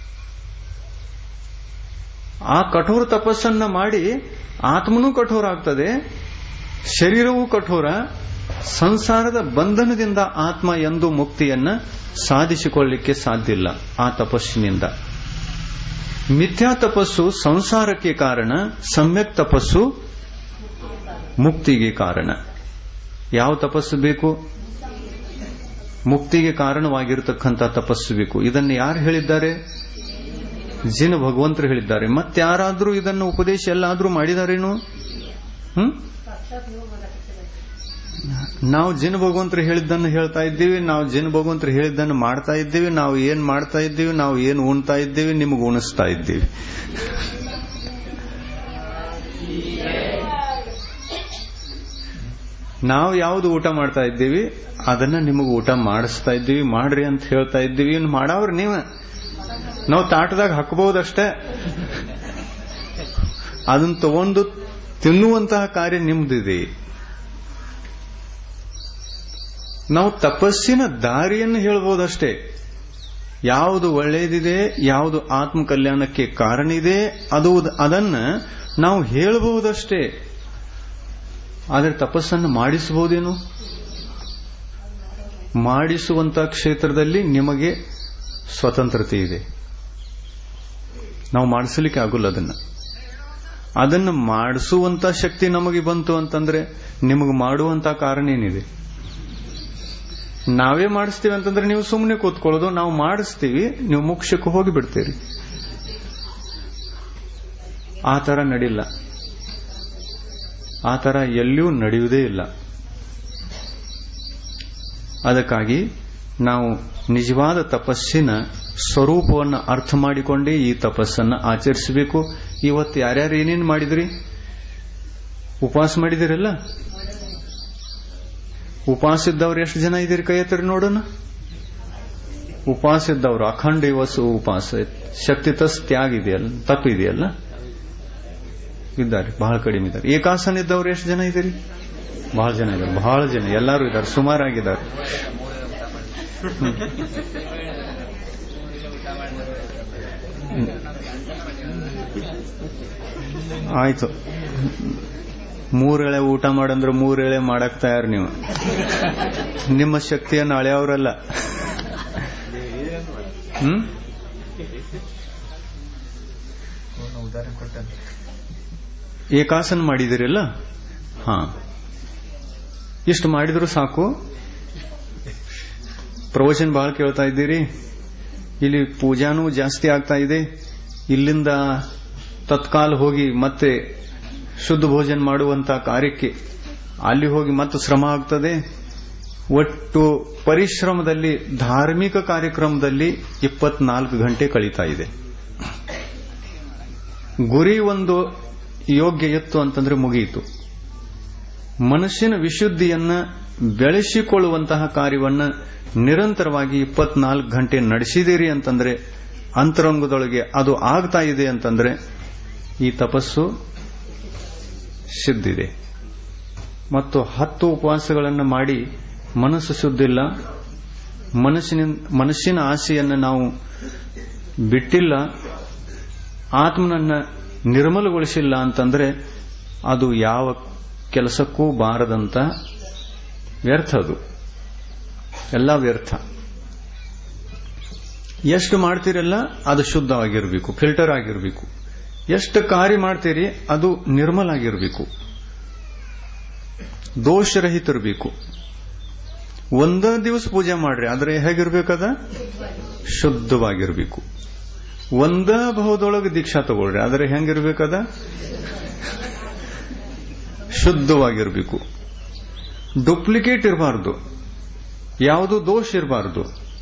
ಆ ಕಠೋರ ತಪಸ್ಸನ್ನ ಮಾಡಿ ಆತ್ಮನೂ ಕಠೋರ ಆಗ್ತದೆ ಶರೀರವೂ ಕಠೋರ ಸಂಸಾರದ ಬಂಧನದಿಂದ ಆತ್ಮ ಎಂದು ಮುಕ್ತಿಯನ್ನ ಸಾಧಿಸಿಕೊಳ್ಳಲಿಕ್ಕೆ ಸಾಧ್ಯ ಇಲ್ಲ ಆ ತಪಸ್ಸಿನಿಂದ ಮಿಥ್ಯಾ ತಪಸ್ಸು ಸಂಸಾರಕ್ಕೆ ಕಾರಣ ಸಮ್ಯಕ್ ತಪಸ್ಸು ಮುಕ್ತಿಗೆ ಕಾರಣ ಯಾವ ತಪಸ್ಸು ಬೇಕು ಮುಕ್ತಿಗೆ ಕಾರಣವಾಗಿರತಕ್ಕಂಥ ತಪಸ್ಸು ಬೇಕು ಇದನ್ನು ಯಾರು ಹೇಳಿದ್ದಾರೆ ಜಿನ ಭಗವಂತರು ಹೇಳಿದ್ದಾರೆ ಮತ್ತಾರಾದ್ರೂ ಇದನ್ನು ಉಪದೇಶ ಎಲ್ಲಾದ್ರೂ ಮಾಡಿದಾರೇನು ಹ್ಮ್ ನಾವು ಜಿನ ಭಗವಂತರು ಹೇಳಿದ್ದನ್ನು ಹೇಳ್ತಾ ಇದ್ದೀವಿ ನಾವು ಜಿನ ಭಗವಂತರು ಹೇಳಿದ್ದನ್ನು ಮಾಡ್ತಾ ಇದ್ದೀವಿ ನಾವು ಏನ್ ಮಾಡ್ತಾ ಇದ್ದೀವಿ ನಾವು ಏನ್ ಉಣ್ತಾ ಇದ್ದೀವಿ ನಿಮಗೆ ಉಣಿಸ್ತಾ ಇದ್ದೀವಿ ನಾವು ಯಾವುದು ಊಟ ಮಾಡ್ತಾ ಇದ್ದೀವಿ ಅದನ್ನ ನಿಮಗೆ ಊಟ ಮಾಡಿಸ್ತಾ ಇದ್ದೀವಿ ಮಾಡ್ರಿ ಅಂತ ಹೇಳ್ತಾ ಇದ್ದೀವಿ ಇನ್ನು ಮಾಡವ್ರ ನೀವ ನಾವು ತಾಟದಾಗ ಹಾಕಬಹುದಷ್ಟೇ ಅದನ್ನ ತಗೊಂಡು ತಿನ್ನುವಂತಹ ಕಾರ್ಯ ನಿಮ್ದಿದೆ ನಾವು ತಪಸ್ಸಿನ ದಾರಿಯನ್ನು ಹೇಳ್ಬೋದಷ್ಟೇ ಯಾವುದು ಒಳ್ಳೆಯದಿದೆ ಯಾವುದು ಆತ್ಮ ಕಲ್ಯಾಣಕ್ಕೆ ಕಾರಣ ಇದೆ ಅದು ಅದನ್ನ ನಾವು ಹೇಳಬಹುದಷ್ಟೇ ಆದರೆ ತಪಸ್ಸನ್ನು ಮಾಡಿಸಬಹುದೇನು ಮಾಡಿಸುವಂತ ಕ್ಷೇತ್ರದಲ್ಲಿ ನಿಮಗೆ ಸ್ವತಂತ್ರತೆ ಇದೆ ನಾವು ಮಾಡಿಸಲಿಕ್ಕೆ ಆಗುಲ್ಲ ಅದನ್ನ ಅದನ್ನು ಮಾಡಿಸುವಂತ ಶಕ್ತಿ ನಮಗೆ ಬಂತು ಅಂತಂದ್ರೆ ನಿಮಗೆ ಮಾಡುವಂತ ಕಾರಣ ಏನಿದೆ ನಾವೇ ಮಾಡಿಸ್ತೀವಿ ಅಂತಂದ್ರೆ ನೀವು ಸುಮ್ಮನೆ ಕೂತ್ಕೊಳ್ಳೋದು ನಾವು ಮಾಡಿಸ್ತೀವಿ ನೀವು ಮೋಕ್ಷಕ್ಕೆ ಹೋಗಿ ಬಿಡ್ತೀರಿ ಆ ತರ ನಡಿಲ್ಲ ಆ ತರ ಎಲ್ಲಿಯೂ ನಡೆಯುವುದೇ ಇಲ್ಲ ಅದಕ್ಕಾಗಿ ನಾವು ನಿಜವಾದ ತಪಸ್ಸಿನ ಸ್ವರೂಪವನ್ನು ಅರ್ಥ ಮಾಡಿಕೊಂಡೇ ಈ ತಪಸ್ಸನ್ನು ಆಚರಿಸಬೇಕು ಇವತ್ತು ಯಾರ್ಯಾರು ಏನೇನು ಮಾಡಿದ್ರಿ ಉಪವಾಸ ಮಾಡಿದಿರಲ್ಲ ಉಪವಾಸ ಇದ್ದವ್ರು ಎಷ್ಟು ಜನ ಇದ್ದೀರಿ ಕೈ ಎತ್ತರಿ ನೋಡೋಣ ಉಪವಾಸ ಇದ್ದವರು ಅಖಂಡ ದಿವಸ ಉಪವಾಸ ಶಕ್ತಿ ತಸ್ ತ್ಯಾಗ ಇದೆಯಲ್ಲ ತಪ್ಪಿದೆಯಲ್ಲ ಇದ್ದಾರೆ ಬಹಳ ಕಡಿಮೆ ಇದ್ದಾರೆ ಏಕಾಸನ ಇದ್ದವ್ರು ಎಷ್ಟು ಜನ ಇದ್ದೀರಿ ಬಹಳ ಜನ ಇದ್ದಾರೆ ಬಹಳ ಜನ ಎಲ್ಲರೂ ಇದ್ದಾರೆ ಸುಮಾರಾಗಿದ್ದಾರೆ ಆಯ್ತು ಮೂರೆಳೆ ಊಟ ಮಾಡಂದ್ರೆ ಮೂರೆಳೆ ಮಾಡಕ್ ತಯಾರು ನೀವು ನಿಮ್ಮ ಶಕ್ತಿಯನ್ನು ಅಳೆಯವರಲ್ಲ ಹ್ಮ್ ಏಕಾಸನ ಮಾಡಿದಿರಲ್ಲ ಹಾ ಇಷ್ಟು ಮಾಡಿದ್ರು ಸಾಕು ಪ್ರವಚನ ಬಹಳ ಕೇಳ್ತಾ ಇದ್ದೀರಿ ಇಲ್ಲಿ ಪೂಜಾನೂ ಜಾಸ್ತಿ ಆಗ್ತಾ ಇದೆ ಇಲ್ಲಿಂದ ತತ್ಕಾಲ ಹೋಗಿ ಮತ್ತೆ ಶುದ್ಧ ಭೋಜನ ಮಾಡುವಂತ ಕಾರ್ಯಕ್ಕೆ ಅಲ್ಲಿ ಹೋಗಿ ಮತ್ತೆ ಶ್ರಮ ಆಗ್ತದೆ ಒಟ್ಟು ಪರಿಶ್ರಮದಲ್ಲಿ ಧಾರ್ಮಿಕ ಕಾರ್ಯಕ್ರಮದಲ್ಲಿ ಇಪ್ಪತ್ನಾಲ್ಕು ಗಂಟೆ ಕಳೀತಾ ಇದೆ ಗುರಿ ಒಂದು ಯೋಗ್ಯ ಎತ್ತು ಅಂತಂದ್ರೆ ಮುಗಿಯಿತು ಮನುಷ್ಯನ ವಿಶುದ್ಧಿಯನ್ನ ಬೆಳೆಸಿಕೊಳ್ಳುವಂತಹ ಕಾರ್ಯವನ್ನ ನಿರಂತರವಾಗಿ ಇಪ್ಪತ್ನಾಲ್ಕು ಗಂಟೆ ನಡೆಸಿದಿರಿ ಅಂತಂದ್ರೆ ಅಂತರಂಗದೊಳಗೆ ಅದು ಆಗ್ತಾ ಇದೆ ಅಂತಂದ್ರೆ ಈ ತಪಸ್ಸು ಸಿದ್ಧಿದೆ ಮತ್ತು ಹತ್ತು ಉಪವಾಸಗಳನ್ನು ಮಾಡಿ ಮನಸ್ಸು ಶುದ್ಧಿಲ್ಲ ಮನಸ್ಸಿನ ಮನಸ್ಸಿನ ಆಸೆಯನ್ನು ನಾವು ಬಿಟ್ಟಿಲ್ಲ ಆತ್ಮನನ್ನ ನಿರ್ಮಲಗೊಳಿಸಿಲ್ಲ ಅಂತಂದ್ರೆ ಅದು ಯಾವ ಕೆಲಸಕ್ಕೂ ಬಾರದಂತ ವ್ಯರ್ಥ ಅದು ಎಲ್ಲ ವ್ಯರ್ಥ ಎಷ್ಟು ಮಾಡ್ತೀರಲ್ಲ ಅದು ಶುದ್ಧವಾಗಿರಬೇಕು ಫಿಲ್ಟರ್ ಆಗಿರಬೇಕು ಎಷ್ಟು ಕಾರ್ಯ ಮಾಡ್ತೀರಿ ಅದು ನಿರ್ಮಲ ಆಗಿರಬೇಕು ದೋಷರಹಿತಿರಬೇಕು ಒಂದ ದಿವಸ ಪೂಜೆ ಮಾಡ್ರಿ ಆದ್ರೆ ಹೇಗಿರ್ಬೇಕದ ಶುದ್ಧವಾಗಿರ್ಬೇಕು ಒಂದ ಭಾವದೊಳಗೆ ದೀಕ್ಷಾ ತಗೊಳ್ರಿ ಆದ್ರೆ ಹೆಂಗಿರ್ಬೇಕದ ಶುದ್ಧವಾಗಿರ್ಬೇಕು ಡೂಪ್ಲಿಕೇಟ್ ಇರಬಾರ್ದು ಯಾವುದು ದೋಷ ಇರಬಾರ್ದು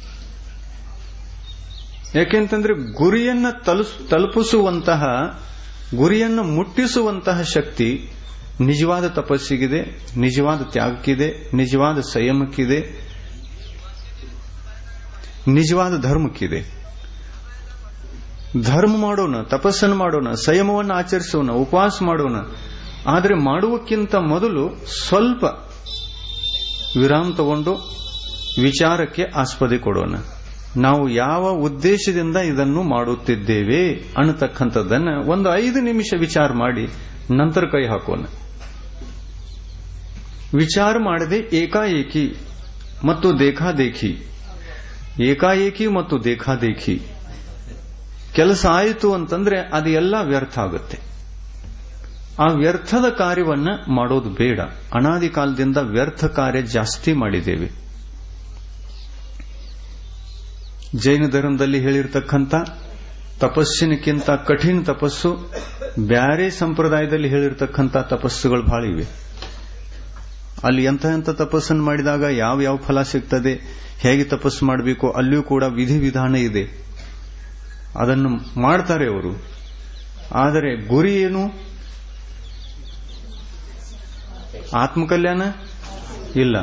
ಯಾಕೆಂತಂದ್ರೆ ಗುರಿಯನ್ನ ತಲುಪಿಸುವಂತಹ ಗುರಿಯನ್ನು ಮುಟ್ಟಿಸುವಂತಹ ಶಕ್ತಿ ನಿಜವಾದ ತಪಸ್ಸಿಗಿದೆ ನಿಜವಾದ ತ್ಯಾಗಕ್ಕಿದೆ ನಿಜವಾದ ಸಂಯಮಕ್ಕಿದೆ ನಿಜವಾದ ಧರ್ಮಕ್ಕಿದೆ ಧರ್ಮ ಮಾಡೋಣ ತಪಸ್ಸನ್ನು ಮಾಡೋಣ ಸಂಯಮವನ್ನು ಆಚರಿಸೋಣ ಉಪವಾಸ ಮಾಡೋಣ ಆದರೆ ಮಾಡುವಕ್ಕಿಂತ ಮೊದಲು ಸ್ವಲ್ಪ ವಿರಾಮ ತಗೊಂಡು ವಿಚಾರಕ್ಕೆ ಆಸ್ಪದೆ ಕೊಡೋಣ ನಾವು ಯಾವ ಉದ್ದೇಶದಿಂದ ಇದನ್ನು ಮಾಡುತ್ತಿದ್ದೇವೆ ಅನ್ನತಕ್ಕಂಥದ್ದನ್ನ ಒಂದು ಐದು ನಿಮಿಷ ವಿಚಾರ ಮಾಡಿ ನಂತರ ಕೈ ಹಾಕೋಣ ವಿಚಾರ ಮಾಡದೆ ಏಕಾಏಕಿ ಮತ್ತು ದೇಖಾದೇಖಿ ಏಕಾಏಕಿ ಮತ್ತು ದೇಖಾದೇಖಿ ಕೆಲಸ ಆಯಿತು ಅಂತಂದ್ರೆ ಅದು ಎಲ್ಲ ವ್ಯರ್ಥ ಆಗುತ್ತೆ ಆ ವ್ಯರ್ಥದ ಕಾರ್ಯವನ್ನ ಮಾಡೋದು ಬೇಡ ಅನಾದಿ ಕಾಲದಿಂದ ವ್ಯರ್ಥ ಕಾರ್ಯ ಜಾಸ್ತಿ ಮಾಡಿದ್ದೇವೆ ಜೈನ ಧರ್ಮದಲ್ಲಿ ಹೇಳಿರ್ತಕ್ಕಂಥ ತಪಸ್ಸಿನಕ್ಕಿಂತ ಕಠಿಣ ತಪಸ್ಸು ಬ್ಯಾರೆ ಸಂಪ್ರದಾಯದಲ್ಲಿ ಹೇಳಿರ್ತಕ್ಕಂಥ ತಪಸ್ಸುಗಳು ಬಹಳ ಇವೆ ಅಲ್ಲಿ ಎಂಥ ಎಂಥ ತಪಸ್ಸನ್ನು ಮಾಡಿದಾಗ ಯಾವ ಯಾವ ಫಲ ಸಿಗ್ತದೆ ಹೇಗೆ ತಪಸ್ಸು ಮಾಡಬೇಕು ಅಲ್ಲಿಯೂ ಕೂಡ ವಿಧಿ ವಿಧಾನ ಇದೆ ಅದನ್ನು ಮಾಡ್ತಾರೆ ಅವರು ಆದರೆ ಗುರಿ ಏನು ಆತ್ಮಕಲ್ಯಾಣ ಇಲ್ಲ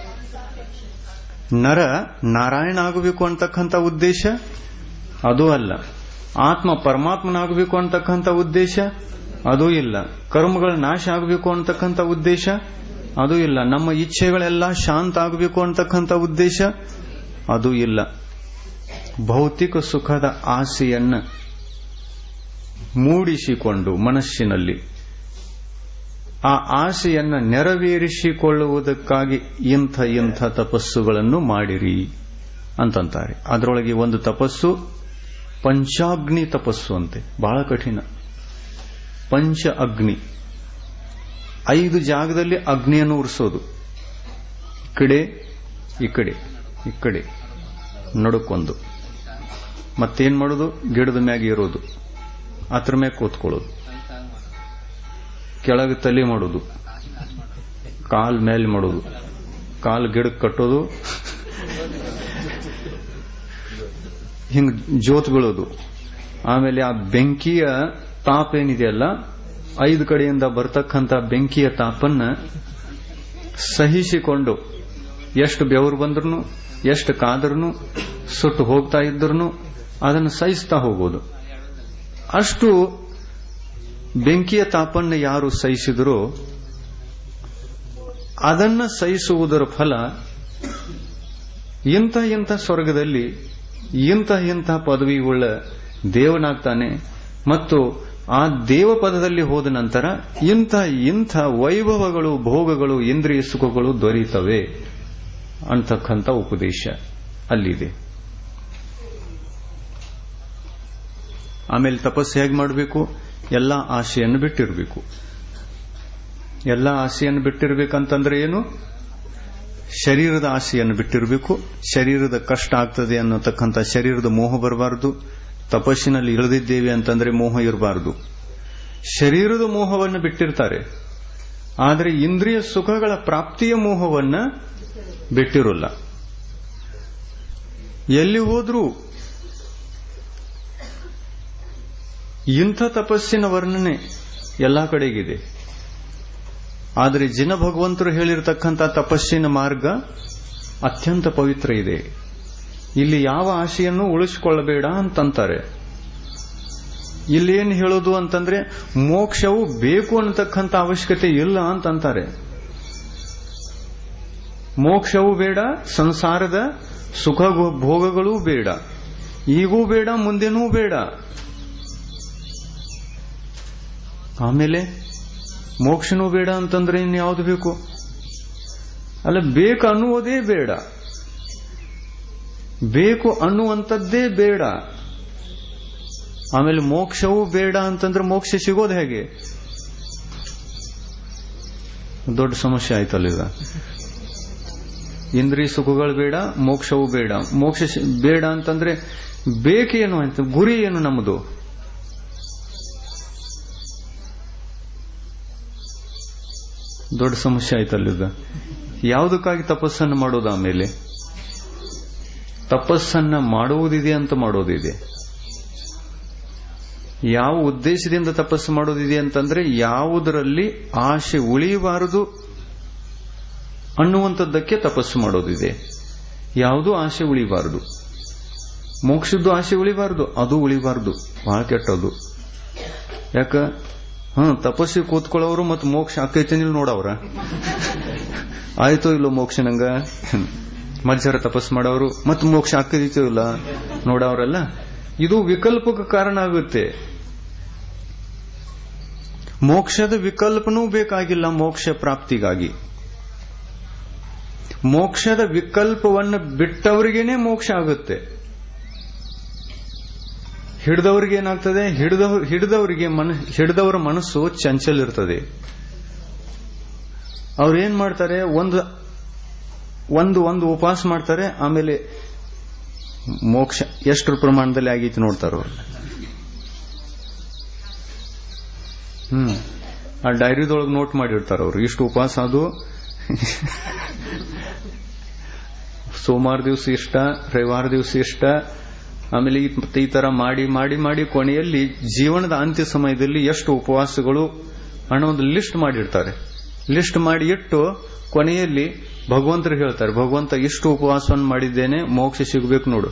ನರ ನಾರಾಯಣ ಆಗಬೇಕು ಅಂತಕ್ಕಂಥ ಉದ್ದೇಶ ಅದು ಅಲ್ಲ ಆತ್ಮ ಪರಮಾತ್ಮನಾಗಬೇಕು ಅಂತಕ್ಕಂಥ ಉದ್ದೇಶ ಅದು ಇಲ್ಲ ಕರ್ಮಗಳ ನಾಶ ಆಗಬೇಕು ಅಂತಕ್ಕಂಥ ಉದ್ದೇಶ ಅದು ಇಲ್ಲ ನಮ್ಮ ಇಚ್ಛೆಗಳೆಲ್ಲ ಶಾಂತ ಆಗಬೇಕು ಅಂತಕ್ಕಂಥ ಉದ್ದೇಶ ಅದು ಇಲ್ಲ ಭೌತಿಕ ಸುಖದ ಆಸೆಯನ್ನ ಮೂಡಿಸಿಕೊಂಡು ಮನಸ್ಸಿನಲ್ಲಿ ಆ ಆಸೆಯನ್ನ ನೆರವೇರಿಸಿಕೊಳ್ಳುವುದಕ್ಕಾಗಿ ಇಂಥ ಇಂಥ ತಪಸ್ಸುಗಳನ್ನು ಮಾಡಿರಿ ಅಂತಂತಾರೆ ಅದರೊಳಗೆ ಒಂದು ತಪಸ್ಸು ಪಂಚಾಗ್ನಿ ತಪಸ್ಸು ಅಂತೆ ಬಹಳ ಕಠಿಣ ಪಂಚ ಅಗ್ನಿ ಐದು ಜಾಗದಲ್ಲಿ ಅಗ್ನಿಯನ್ನು ಉರಿಸೋದು ಈ ಕಡೆ ಈ ಕಡೆ ಈ ಕಡೆ ನಡುಕೊಂದು ಮತ್ತೇನ್ ಮಾಡೋದು ಗಿಡದ ಮ್ಯಾಗ ಇರೋದು ಅದ್ರ ಮ್ಯಾಗ ಕೂತ್ಕೊಳ್ಳೋದು ಕೆಳಗೆ ತಲೆ ಮಾಡೋದು ಕಾಲ್ ಮೇಲೆ ಮಾಡೋದು ಕಾಲ್ ಗಿಡಕ್ಕೆ ಕಟ್ಟೋದು ಹಿಂಗ್ ಜೋತ್ ಬೀಳೋದು ಆಮೇಲೆ ಆ ಬೆಂಕಿಯ ತಾಪ ಏನಿದೆಯಲ್ಲ ಐದು ಕಡೆಯಿಂದ ಬರ್ತಕ್ಕಂಥ ಬೆಂಕಿಯ ತಾಪನ್ನ ಸಹಿಸಿಕೊಂಡು ಎಷ್ಟು ಬೆವರು ಬಂದ್ರು ಎಷ್ಟು ಕಾದ್ರೂ ಸುಟ್ಟು ಹೋಗ್ತಾ ಇದ್ರು ಅದನ್ನು ಸಹಿಸ್ತಾ ಹೋಗೋದು ಅಷ್ಟು ಬೆಂಕಿಯ ತಾಪನ್ನ ಯಾರು ಸಹಿಸಿದರೋ ಅದನ್ನ ಸಹಿಸುವುದರ ಫಲ ಇಂಥ ಇಂಥ ಸ್ವರ್ಗದಲ್ಲಿ ಇಂಥ ಇಂಥ ಪದವಿ ಉಳ್ಳ ದೇವನಾಗ್ತಾನೆ ಮತ್ತು ಆ ದೇವ ಪದದಲ್ಲಿ ಹೋದ ನಂತರ ಇಂಥ ಇಂಥ ವೈಭವಗಳು ಭೋಗಗಳು ಇಂದ್ರಿಯ ಸುಖಗಳು ದೊರೆಯುತ್ತವೆ ಅಂತಕ್ಕಂಥ ಉಪದೇಶ ಅಲ್ಲಿದೆ ಆಮೇಲೆ ತಪಸ್ಸು ಹೇಗೆ ಮಾಡಬೇಕು ಎಲ್ಲ ಆಸೆಯನ್ನು ಬಿಟ್ಟಿರಬೇಕು ಎಲ್ಲ ಆಸೆಯನ್ನು ಬಿಟ್ಟಿರ್ಬೇಕಂತಂದ್ರೆ ಏನು ಶರೀರದ ಆಸೆಯನ್ನು ಬಿಟ್ಟಿರಬೇಕು ಶರೀರದ ಕಷ್ಟ ಆಗ್ತದೆ ಅನ್ನತಕ್ಕಂಥ ಶರೀರದ ಮೋಹ ಬರಬಾರದು ತಪಸ್ಸಿನಲ್ಲಿ ಇಳಿದಿದ್ದೇವೆ ಅಂತಂದ್ರೆ ಮೋಹ ಇರಬಾರದು ಶರೀರದ ಮೋಹವನ್ನು ಬಿಟ್ಟಿರ್ತಾರೆ ಆದರೆ ಇಂದ್ರಿಯ ಸುಖಗಳ ಪ್ರಾಪ್ತಿಯ ಮೋಹವನ್ನ ಬಿಟ್ಟಿರೋಲ್ಲ ಎಲ್ಲಿ ಹೋದ್ರೂ ಇಂಥ ತಪಸ್ಸಿನ ವರ್ಣನೆ ಎಲ್ಲಾ ಕಡೆಗಿದೆ ಆದರೆ ಜಿನ ಭಗವಂತರು ಹೇಳಿರತಕ್ಕಂಥ ತಪಸ್ಸಿನ ಮಾರ್ಗ ಅತ್ಯಂತ ಪವಿತ್ರ ಇದೆ ಇಲ್ಲಿ ಯಾವ ಆಶೆಯನ್ನು ಉಳಿಸಿಕೊಳ್ಳಬೇಡ ಅಂತಂತಾರೆ ಇಲ್ಲೇನು ಹೇಳೋದು ಅಂತಂದ್ರೆ ಮೋಕ್ಷವು ಬೇಕು ಅನ್ನತಕ್ಕಂಥ ಅವಶ್ಯಕತೆ ಇಲ್ಲ ಅಂತಂತಾರೆ ಮೋಕ್ಷವೂ ಬೇಡ ಸಂಸಾರದ ಸುಖ ಭೋಗಗಳೂ ಬೇಡ ಈಗೂ ಬೇಡ ಮುಂದೆನೂ ಬೇಡ ಆಮೇಲೆ ಮೋಕ್ಷನೂ ಬೇಡ ಅಂತಂದ್ರೆ ಇನ್ಯಾವುದು ಬೇಕು ಅಲ್ಲ ಬೇಕು ಅನ್ನುವುದೇ ಬೇಡ ಬೇಕು ಅನ್ನುವಂಥದ್ದೇ ಬೇಡ ಆಮೇಲೆ ಮೋಕ್ಷವೂ ಬೇಡ ಅಂತಂದ್ರೆ ಮೋಕ್ಷ ಸಿಗೋದು ಹೇಗೆ ದೊಡ್ಡ ಸಮಸ್ಯೆ ಆಯ್ತಲ್ಲ ಈಗ ಇಂದ್ರಿಯ ಸುಖಗಳು ಬೇಡ ಮೋಕ್ಷವೂ ಬೇಡ ಮೋಕ್ಷ ಬೇಡ ಅಂತಂದ್ರೆ ಬೇಕೇನು ಅಂತ ಗುರಿ ಏನು ನಮ್ಮದು ದೊಡ್ಡ ಸಮಸ್ಯೆ ಆಯ್ತಲ್ಲ ಈಗ ಯಾವುದಕ್ಕಾಗಿ ತಪಸ್ಸನ್ನು ಮಾಡೋದು ಆಮೇಲೆ ತಪಸ್ಸನ್ನ ಮಾಡುವುದಿದೆ ಅಂತ ಮಾಡೋದಿದೆ ಯಾವ ಉದ್ದೇಶದಿಂದ ತಪಸ್ಸು ಮಾಡೋದಿದೆ ಅಂತಂದ್ರೆ ಯಾವುದರಲ್ಲಿ ಆಶೆ ಉಳಿಯಬಾರದು ಅನ್ನುವಂಥದ್ದಕ್ಕೆ ತಪಸ್ಸು ಮಾಡೋದಿದೆ ಯಾವುದೂ ಆಸೆ ಉಳಿಬಾರದು ಮೋಕ್ಷದ್ದು ಆಸೆ ಉಳಿಬಾರದು ಅದು ಉಳಿಬಾರದು ಬಹಳ ಕೆಟ್ಟದು ಯಾಕ ಹ್ಮ್ ತಪಸ್ಸಿಗೆ ಕೂತ್ಕೊಳ್ಳೋರು ಮತ್ತು ಮೋಕ್ಷ ಆಕೈತೇನಿಲ್ಲ ನೋಡವ್ರ ಆಯ್ತೋ ಇಲ್ಲೋ ಮೋಕ್ಷ ನಂಗ ಮಜ್ಜರ ತಪಸ್ ಮಾಡೋರು ಮತ್ತು ಮೋಕ್ಷ ಆಕೈತೋ ಇಲ್ಲ ನೋಡವ್ರಲ್ಲ ಇದು ವಿಕಲ್ಪಕ್ಕೆ ಕಾರಣ ಆಗುತ್ತೆ ಮೋಕ್ಷದ ವಿಕಲ್ಪನೂ ಬೇಕಾಗಿಲ್ಲ ಮೋಕ್ಷ ಪ್ರಾಪ್ತಿಗಾಗಿ ಮೋಕ್ಷದ ವಿಕಲ್ಪವನ್ನು ಬಿಟ್ಟವರಿಗೇನೆ ಮೋಕ್ಷ ಆಗುತ್ತೆ ಹಿಡಿದವರಿಗೆ ಏನಾಗ್ತದೆ ಹಿಡಿದವ್ರ ಹಿಡಿದವರಿಗೆ ಮನ ಹಿಡಿದವರ ಮನಸ್ಸು ಚಂಚಲ್ ಇರ್ತದೆ ಅವ್ರು ಏನ್ ಮಾಡ್ತಾರೆ ಒಂದು ಒಂದು ಒಂದು ಉಪವಾಸ ಮಾಡ್ತಾರೆ ಆಮೇಲೆ ಮೋಕ್ಷ ಎಷ್ಟರ ಪ್ರಮಾಣದಲ್ಲಿ ಆಗೈತಿ ನೋಡ್ತಾರ ಅವ್ರು ಹ್ಮ್ ಆ ಡೈರಿದೊಳಗೆ ನೋಟ್ ಮಾಡಿರ್ತಾರ ಅವ್ರು ಇಷ್ಟು ಉಪವಾಸ ಅದು ಸೋಮವಾರ ದಿವಸ ಇಷ್ಟ ರವಿವಾರ ದಿವಸ ಇಷ್ಟ ಆಮೇಲೆ ಈ ತರ ಮಾಡಿ ಮಾಡಿ ಮಾಡಿ ಕೊನೆಯಲ್ಲಿ ಜೀವನದ ಅಂತ್ಯ ಸಮಯದಲ್ಲಿ ಎಷ್ಟು ಉಪವಾಸಗಳು ಅನ್ನೋ ಒಂದು ಲಿಸ್ಟ್ ಮಾಡಿರ್ತಾರೆ ಲಿಸ್ಟ್ ಮಾಡಿ ಇಟ್ಟು ಕೊನೆಯಲ್ಲಿ ಭಗವಂತರು ಹೇಳ್ತಾರೆ ಭಗವಂತ ಇಷ್ಟು ಉಪವಾಸವನ್ನು ಮಾಡಿದ್ದೇನೆ ಮೋಕ್ಷ ಸಿಗಬೇಕು ನೋಡು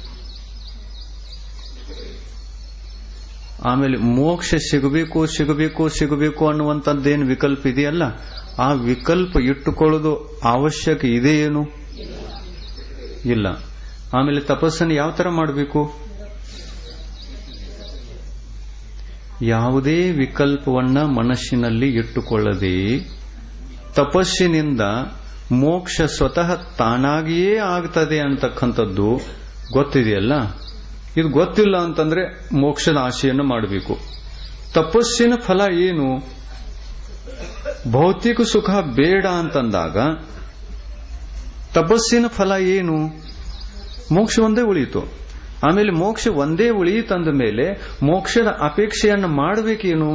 ಆಮೇಲೆ ಮೋಕ್ಷ ಸಿಗಬೇಕು ಸಿಗಬೇಕು ಸಿಗಬೇಕು ಅನ್ನುವಂಥದ್ದೇನು ವಿಕಲ್ಪ ಇದೆಯಲ್ಲ ಆ ವಿಕಲ್ಪ ಇಟ್ಟುಕೊಳ್ಳೋದು ಅವಶ್ಯಕ ಇದೆ ಏನು ಇಲ್ಲ ಆಮೇಲೆ ತಪಸ್ಸನ್ನು ಯಾವ ತರ ಮಾಡಬೇಕು ಯಾವುದೇ ವಿಕಲ್ಪವನ್ನ ಮನಸ್ಸಿನಲ್ಲಿ ಇಟ್ಟುಕೊಳ್ಳದೆ ತಪಸ್ಸಿನಿಂದ ಮೋಕ್ಷ ಸ್ವತಃ ತಾನಾಗಿಯೇ ಆಗ್ತದೆ ಅಂತಕ್ಕಂಥದ್ದು ಗೊತ್ತಿದೆಯಲ್ಲ ಇದು ಗೊತ್ತಿಲ್ಲ ಅಂತಂದ್ರೆ ಮೋಕ್ಷದ ಆಶೆಯನ್ನು ಮಾಡಬೇಕು ತಪಸ್ಸಿನ ಫಲ ಏನು ಭೌತಿಕ ಸುಖ ಬೇಡ ಅಂತಂದಾಗ ತಪಸ್ಸಿನ ಫಲ ಏನು ಮೋಕ್ಷ ಒಂದೇ ಉಳಿಯಿತು ಆಮೇಲೆ ಮೋಕ್ಷ ಒಂದೇ ಉಳಿಯಿತಂದ ಮೇಲೆ ಮೋಕ್ಷದ ಅಪೇಕ್ಷೆಯನ್ನು ಮಾಡಬೇಕೇನು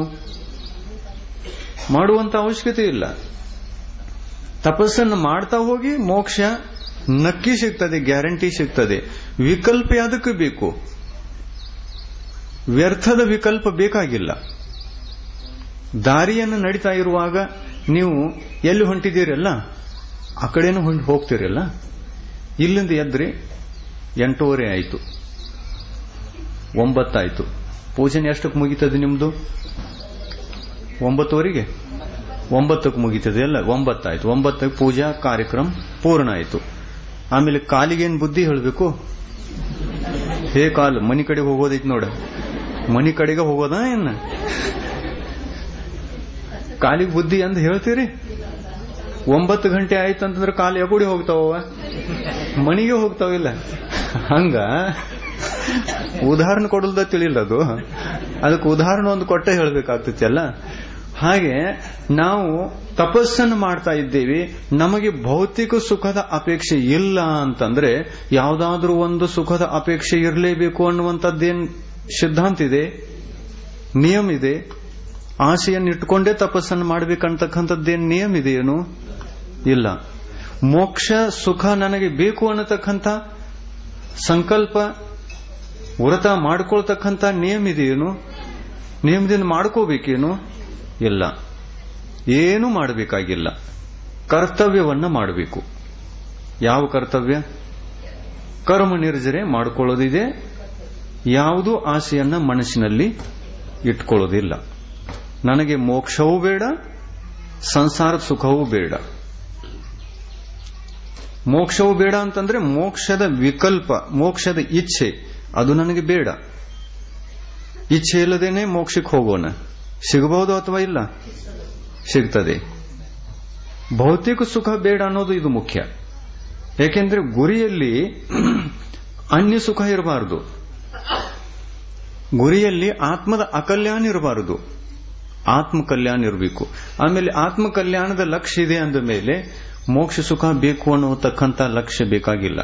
ಮಾಡುವಂತ ಅವಶ್ಯಕತೆ ಇಲ್ಲ ತಪಸ್ಸನ್ನು ಮಾಡ್ತಾ ಹೋಗಿ ಮೋಕ್ಷ ನಕ್ಕಿ ಸಿಗ್ತದೆ ಗ್ಯಾರಂಟಿ ಸಿಗ್ತದೆ ವಿಕಲ್ಪ ಯಾವುದಕ್ಕೆ ಬೇಕು ವ್ಯರ್ಥದ ವಿಕಲ್ಪ ಬೇಕಾಗಿಲ್ಲ ದಾರಿಯನ್ನು ನಡೀತಾ ಇರುವಾಗ ನೀವು ಎಲ್ಲಿ ಹೊಂಟಿದ್ದೀರಲ್ಲ ಆ ಕಡೆನೂ ಹೊಂಟಿ ಹೋಗ್ತೀರಲ್ಲ ಇಲ್ಲಿಂದ ಎದ್ರಿ ಎಂಟೂವರೆ ಆಯಿತು ಒಂಬತ್ತಾಯ್ತು ಪೂಜನೆ ಎಷ್ಟಕ್ಕೆ ಮುಗೀತದೆ ನಿಮ್ದು ಒಂಬತ್ತುವರೆಗೆ ಒಂಬತ್ತಕ್ಕೆ ಮುಗೀತದೆ ಅಲ್ಲ ಒಂಬತ್ತಾಯ್ತು ಒಂಬತ್ತಕ್ಕೆ ಪೂಜಾ ಕಾರ್ಯಕ್ರಮ ಪೂರ್ಣ ಆಯಿತು ಆಮೇಲೆ ಕಾಲಿಗೇನು ಬುದ್ಧಿ ಹೇಳಬೇಕು ಹೇ ಕಾಲು ಮನಿ ಕಡೆಗೆ ಹೋಗೋದೈತಿ ನೋಡ ಮನಿ ಕಡೆಗೆ ಹೋಗೋದಾ ಏನ ಕಾಲಿಗೆ ಬುದ್ಧಿ ಅಂತ ಹೇಳ್ತೀರಿ ಒಂಬತ್ತು ಗಂಟೆ ಆಯ್ತು ಅಂತಂದ್ರೆ ಕಾಲು ಎಗುಡಿ ಹೋಗ್ತಾವ ಮನಿಗೆ ಹೋಗ್ತಾವಿಲ್ಲ ಹಂಗ ಉದಾಹರಣೆ ಕೊಡಲ್ದ ತಿಳಿಲ್ಲ ಅದು ಅದಕ್ಕೆ ಉದಾಹರಣೆ ಒಂದು ಕೊಟ್ಟೆ ಹೇಳ್ಬೇಕಾಗ್ತೈತಿ ಅಲ್ಲ ಹಾಗೆ ನಾವು ತಪಸ್ಸನ್ನು ಮಾಡ್ತಾ ಇದ್ದೀವಿ ನಮಗೆ ಭೌತಿಕ ಸುಖದ ಅಪೇಕ್ಷೆ ಇಲ್ಲ ಅಂತಂದ್ರೆ ಯಾವುದಾದ್ರೂ ಒಂದು ಸುಖದ ಅಪೇಕ್ಷೆ ಇರಲೇಬೇಕು ಅನ್ನುವಂಥದ್ದೇನ್ ಸಿದ್ಧಾಂತ ಇದೆ ನಿಯಮ ಇದೆ ಆಸೆಯನ್ನು ಇಟ್ಕೊಂಡೇ ತಪಸ್ಸನ್ನು ಮಾಡ್ಬೇಕಂತಕ್ಕಂಥದ್ದೇನು ನಿಯಮ ಇದೆಯೇನು ಇಲ್ಲ ಮೋಕ್ಷ ಸುಖ ನನಗೆ ಬೇಕು ಅನ್ನತಕ್ಕಂಥ ಸಂಕಲ್ಪ ವ್ರತ ಮಾಡ್ಕೊಳ್ತಕ್ಕಂಥ ನಿಯಮ ಇದೆಯೇನು ನಿಯಮದಿಂದ ಮಾಡ್ಕೋಬೇಕೇನು ಇಲ್ಲ ಏನು ಮಾಡಬೇಕಾಗಿಲ್ಲ ಕರ್ತವ್ಯವನ್ನ ಮಾಡಬೇಕು ಯಾವ ಕರ್ತವ್ಯ ಕರ್ಮ ನಿರ್ಜರೆ ಮಾಡಿಕೊಳ್ಳೋದಿದೆ ಯಾವುದೂ ಆಸೆಯನ್ನ ಮನಸ್ಸಿನಲ್ಲಿ ಇಟ್ಕೊಳ್ಳೋದಿಲ್ಲ ನನಗೆ ಮೋಕ್ಷವೂ ಬೇಡ ಸಂಸಾರದ ಸುಖವೂ ಬೇಡ ಮೋಕ್ಷವೂ ಬೇಡ ಅಂತಂದ್ರೆ ಮೋಕ್ಷದ ವಿಕಲ್ಪ ಮೋಕ್ಷದ ಇಚ್ಛೆ ಅದು ನನಗೆ ಬೇಡ ಇಚ್ಛೆ ಇಲ್ಲದೇನೆ ಮೋಕ್ಷಕ್ಕೆ ಹೋಗೋಣ ಸಿಗಬಹುದು ಅಥವಾ ಇಲ್ಲ ಸಿಗ್ತದೆ ಭೌತಿಕ ಸುಖ ಬೇಡ ಅನ್ನೋದು ಇದು ಮುಖ್ಯ ಯಾಕೆಂದ್ರೆ ಗುರಿಯಲ್ಲಿ ಅನ್ಯ ಸುಖ ಇರಬಾರದು ಗುರಿಯಲ್ಲಿ ಆತ್ಮದ ಅಕಲ್ಯಾಣ ಇರಬಾರದು ಆತ್ಮ ಕಲ್ಯಾಣ ಇರಬೇಕು ಆಮೇಲೆ ಆತ್ಮ ಕಲ್ಯಾಣದ ಲಕ್ಷ್ಯ ಇದೆ ಅಂದ ಮೇಲೆ ಮೋಕ್ಷ ಸುಖ ಬೇಕು ಅನ್ನೋತಕ್ಕಂಥ ಲಕ್ಷ್ಯ ಬೇಕಾಗಿಲ್ಲ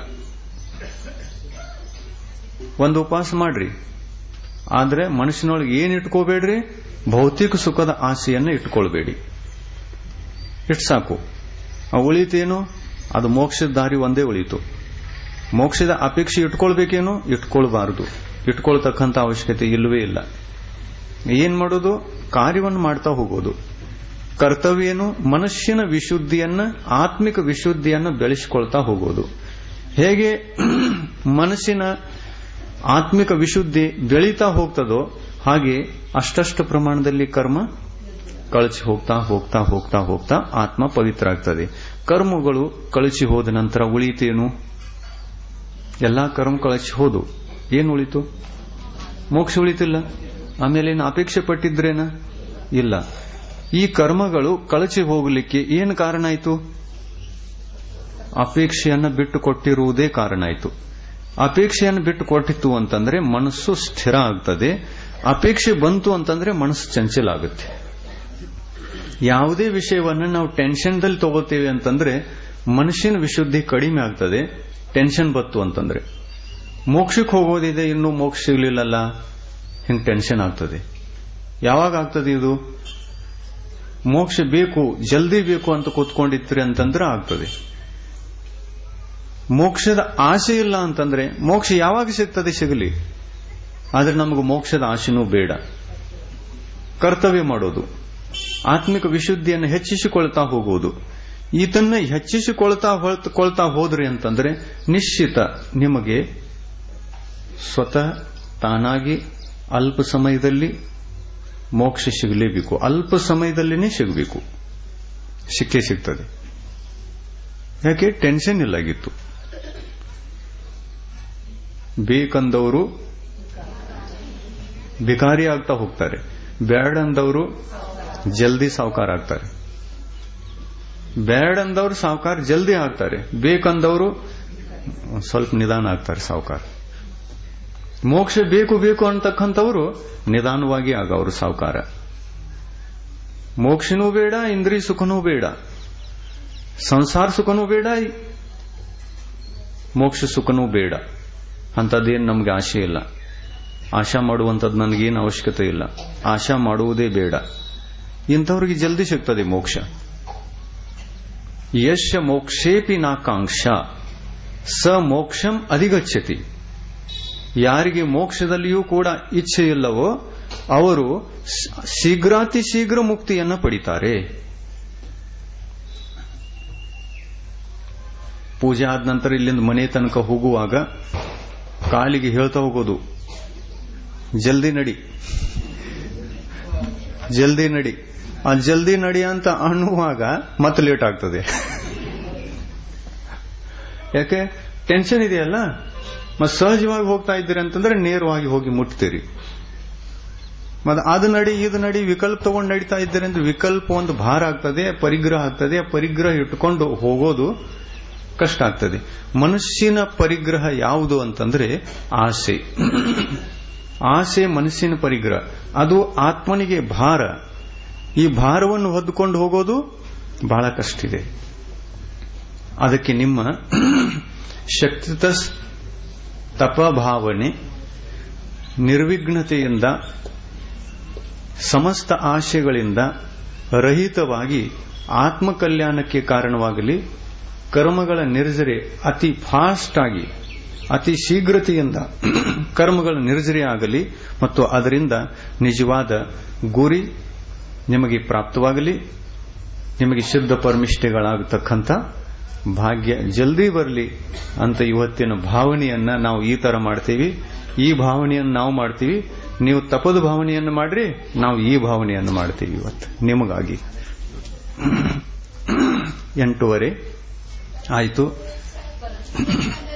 ಒಂದು ಉಪವಾಸ ಮಾಡ್ರಿ ಆದ್ರೆ ಮನುಷ್ಯನೊಳಗೆ ಏನ್ ಇಟ್ಕೋಬೇಡ್ರಿ ಭೌತಿಕ ಸುಖದ ಆಸೆಯನ್ನು ಇಟ್ಕೊಳ್ಬೇಡಿ ಇಟ್ ಸಾಕು ಆ ಉಳಿತೇನು ಅದು ಮೋಕ್ಷದ ದಾರಿ ಒಂದೇ ಉಳಿತು ಮೋಕ್ಷದ ಅಪೇಕ್ಷೆ ಇಟ್ಕೊಳ್ಬೇಕೇನು ಇಟ್ಕೊಳ್ಬಾರದು ಇಟ್ಕೊಳ್ತಕ್ಕಂಥ ಅವಶ್ಯಕತೆ ಇಲ್ಲವೇ ಇಲ್ಲ ಏನ್ ಮಾಡೋದು ಕಾರ್ಯವನ್ನು ಮಾಡ್ತಾ ಹೋಗೋದು ಕರ್ತವ್ಯ ಏನು ಮನುಷ್ಯನ ವಿಶುದ್ಧಿಯನ್ನ ಆತ್ಮಿಕ ವಿಶುದ್ಧಿಯನ್ನ ಬೆಳೆಸಿಕೊಳ್ತಾ ಹೋಗೋದು ಹೇಗೆ ಮನಸ್ಸಿನ ಆತ್ಮಿಕ ವಿಶುದ್ಧಿ ಬೆಳೀತಾ ಹೋಗ್ತದೋ ಹಾಗೆ ಅಷ್ಟಷ್ಟು ಪ್ರಮಾಣದಲ್ಲಿ ಕರ್ಮ ಕಳಚಿ ಹೋಗ್ತಾ ಹೋಗ್ತಾ ಹೋಗ್ತಾ ಹೋಗ್ತಾ ಆತ್ಮ ಪವಿತ್ರ ಆಗ್ತದೆ ಕರ್ಮಗಳು ಕಳಚಿ ಹೋದ ನಂತರ ಉಳಿತೇನು ಎಲ್ಲಾ ಕರ್ಮ ಕಳಚಿ ಹೋದು ಏನು ಉಳಿತು ಮೋಕ್ಷ ಉಳಿತಿಲ್ಲ ಆಮೇಲೆ ಏನು ಅಪೇಕ್ಷೆ ಪಟ್ಟಿದ್ರೇನ ಇಲ್ಲ ಈ ಕರ್ಮಗಳು ಕಳಚಿ ಹೋಗಲಿಕ್ಕೆ ಏನು ಕಾರಣ ಆಯಿತು ಅಪೇಕ್ಷೆಯನ್ನ ಬಿಟ್ಟು ಕೊಟ್ಟಿರುವುದೇ ಕಾರಣ ಆಯಿತು ಅಪೇಕ್ಷೆಯನ್ನು ಬಿಟ್ಟು ಕೊಟ್ಟಿತ್ತು ಅಂತಂದ್ರೆ ಮನಸ್ಸು ಸ್ಥಿರ ಆಗ್ತದೆ ಅಪೇಕ್ಷೆ ಬಂತು ಅಂತಂದ್ರೆ ಮನಸ್ಸು ಚಂಚಲ ಆಗುತ್ತೆ ಯಾವುದೇ ವಿಷಯವನ್ನು ನಾವು ಟೆನ್ಷನ್ದಲ್ಲಿ ತಗೋತೇವೆ ಅಂತಂದ್ರೆ ಮನುಷ್ಯನ ವಿಶುದ್ಧಿ ಕಡಿಮೆ ಆಗ್ತದೆ ಟೆನ್ಷನ್ ಬತ್ತು ಅಂತಂದ್ರೆ ಮೋಕ್ಷಕ್ಕೆ ಹೋಗೋದಿದೆ ಇನ್ನೂ ಮೋಕ್ಷ ಸಿಗ್ಲಿಲ್ಲಲ್ಲ ಹಿಂಗ್ ಟೆನ್ಷನ್ ಆಗ್ತದೆ ಯಾವಾಗ ಆಗ್ತದೆ ಇದು ಮೋಕ್ಷ ಬೇಕು ಜಲ್ದಿ ಬೇಕು ಅಂತ ಕೂತ್ಕೊಂಡಿತ್ರಿ ಅಂತಂದ್ರೆ ಆಗ್ತದೆ ಮೋಕ್ಷದ ಆಸೆ ಇಲ್ಲ ಅಂತಂದ್ರೆ ಮೋಕ್ಷ ಯಾವಾಗ ಸಿಗ್ತದೆ ಸಿಗಲಿ ಆದ್ರೆ ನಮಗೆ ಮೋಕ್ಷದ ಆಸೆನೂ ಬೇಡ ಕರ್ತವ್ಯ ಮಾಡೋದು ಆತ್ಮಿಕ ವಿಶುದ್ಧಿಯನ್ನು ಹೆಚ್ಚಿಸಿಕೊಳ್ತಾ ಹೋಗುವುದು ಇದನ್ನ ಹೆಚ್ಚಿಸಿಕೊಳ್ತಾ ಕೊಳ್ತಾ ಹೋದ್ರಿ ಅಂತಂದ್ರೆ ನಿಶ್ಚಿತ ನಿಮಗೆ ಸ್ವತಃ ತಾನಾಗಿ ಅಲ್ಪ ಸಮಯದಲ್ಲಿ ಮೋಕ್ಷ ಸಿಗಲೇಬೇಕು ಅಲ್ಪ ಸಮಯದಲ್ಲಿನೇ ಸಿಗಬೇಕು ಸಿಕ್ಕೇ ಸಿಗ್ತದೆ ಯಾಕೆ ಟೆನ್ಷನ್ ಇಲ್ಲಾಗಿತ್ತು ಬೇಕಂದವರು ಭಿಕಾರಿ ಆಗ್ತಾ ಹೋಗ್ತಾರೆ ಬೇಡಂದವರು ಜಲ್ದಿ ಸಾವುಕಾರ ಆಗ್ತಾರೆ ಬೇಡಂದವರು ಸಾವುಕಾರ ಜಲ್ದಿ ಆಗ್ತಾರೆ ಬೇಕಂದವರು ಸ್ವಲ್ಪ ನಿಧಾನ ಆಗ್ತಾರೆ ಸಾವುಕಾರ ಮೋಕ್ಷ ಬೇಕು ಬೇಕು ಅಂತಕ್ಕಂಥವ್ರು ನಿಧಾನವಾಗಿ ಆಗವರು ಸಾವುಕಾರ ಮೋಕ್ಷನೂ ಬೇಡ ಇಂದ್ರಿ ಸುಖನೂ ಬೇಡ ಸಂಸಾರ ಸುಖನೂ ಬೇಡ ಮೋಕ್ಷ ಸುಖನೂ ಬೇಡ ಅಂಥದ್ದೇನು ನಮ್ಗೆ ಆಶೆ ಇಲ್ಲ ಆಶಾ ಮಾಡುವಂಥದ್ದು ನನಗೇನು ಅವಶ್ಯಕತೆ ಇಲ್ಲ ಆಶಾ ಮಾಡುವುದೇ ಬೇಡ ಇಂಥವ್ರಿಗೆ ಜಲ್ದಿ ಸಿಗ್ತದೆ ಮೋಕ್ಷ ಯಶ ಮೋಕ್ಷೇಪಿ ನಾಕಾಂಕ್ಷ ಸ ಮೋಕ್ಷಂ ಅಧಿಗಚ್ಚತಿ ಯಾರಿಗೆ ಮೋಕ್ಷದಲ್ಲಿಯೂ ಕೂಡ ಇಚ್ಛೆ ಇಲ್ಲವೋ ಅವರು ಶೀಘ್ರಾತಿ ಶೀಘ್ರ ಮುಕ್ತಿಯನ್ನ ಪಡಿತಾರೆ ಪೂಜೆ ಆದ ನಂತರ ಇಲ್ಲಿಂದ ಮನೆ ತನಕ ಹೋಗುವಾಗ ಕಾಲಿಗೆ ಹೇಳ್ತಾ ಹೋಗೋದು ಜಲ್ದಿ ನಡಿ ಜಲ್ದಿ ನಡಿ ಆ ಜಲ್ದಿ ನಡಿ ಅಂತ ಅನ್ನುವಾಗ ಮತ್ತೆ ಲೇಟ್ ಆಗ್ತದೆ ಯಾಕೆ ಟೆನ್ಷನ್ ಇದೆಯಲ್ಲ ಮತ್ತೆ ಸಹಜವಾಗಿ ಹೋಗ್ತಾ ಇದ್ದೀರಿ ಅಂತಂದ್ರೆ ನೇರವಾಗಿ ಹೋಗಿ ಮುಟ್ತೀರಿ ಮತ್ತೆ ಅದು ನಡಿ ಇದು ನಡಿ ವಿಕಲ್ಪ ತಗೊಂಡು ನಡೀತಾ ಇದ್ದೀರಿ ಅಂದ್ರೆ ವಿಕಲ್ಪ ಒಂದು ಭಾರ ಆಗ್ತದೆ ಪರಿಗ್ರಹ ಆಗ್ತದೆ ಆ ಪರಿಗ್ರಹ ಇಟ್ಕೊಂಡು ಹೋಗೋದು ಕಷ್ಟ ಆಗ್ತದೆ ಮನುಷ್ಯನ ಪರಿಗ್ರಹ ಯಾವುದು ಅಂತಂದ್ರೆ ಆಸೆ ಆಸೆ ಮನಸ್ಸಿನ ಪರಿಗ್ರಹ ಅದು ಆತ್ಮನಿಗೆ ಭಾರ ಈ ಭಾರವನ್ನು ಹೊದ್ದುಕೊಂಡು ಹೋಗೋದು ಬಹಳ ಕಷ್ಟ ಇದೆ ಅದಕ್ಕೆ ನಿಮ್ಮ ಶಕ್ತಿತ ತಪಭಾವನೆ ನಿರ್ವಿಘ್ನತೆಯಿಂದ ಸಮಸ್ತ ಆಶೆಗಳಿಂದ ರಹಿತವಾಗಿ ಆತ್ಮಕಲ್ಯಾಣಕ್ಕೆ ಕಾರಣವಾಗಲಿ ಕರ್ಮಗಳ ನಿರ್ಜರೆ ಅತಿ ಫಾಸ್ಟ್ ಆಗಿ ಅತಿ ಶೀಘ್ರತೆಯಿಂದ ಕರ್ಮಗಳ ನಿರ್ಜರೆ ಆಗಲಿ ಮತ್ತು ಅದರಿಂದ ನಿಜವಾದ ಗುರಿ ನಿಮಗೆ ಪ್ರಾಪ್ತವಾಗಲಿ ನಿಮಗೆ ಶುದ್ಧ ಪರಮಿಷ್ಠೆಗಳಾಗತಕ್ಕಂಥ ಭಾಗ್ಯ ಜಲ್ದಿ ಬರಲಿ ಅಂತ ಇವತ್ತಿನ ಭಾವನೆಯನ್ನ ನಾವು ಈ ತರ ಮಾಡ್ತೀವಿ ಈ ಭಾವನೆಯನ್ನು ನಾವು ಮಾಡ್ತೀವಿ ನೀವು ತಪದ ಭಾವನೆಯನ್ನು ಮಾಡ್ರಿ ನಾವು ಈ ಭಾವನೆಯನ್ನು ಮಾಡ್ತೀವಿ ಇವತ್ತು ನಿಮಗಾಗಿ ಎಂಟೂವರೆ ಆಯಿತು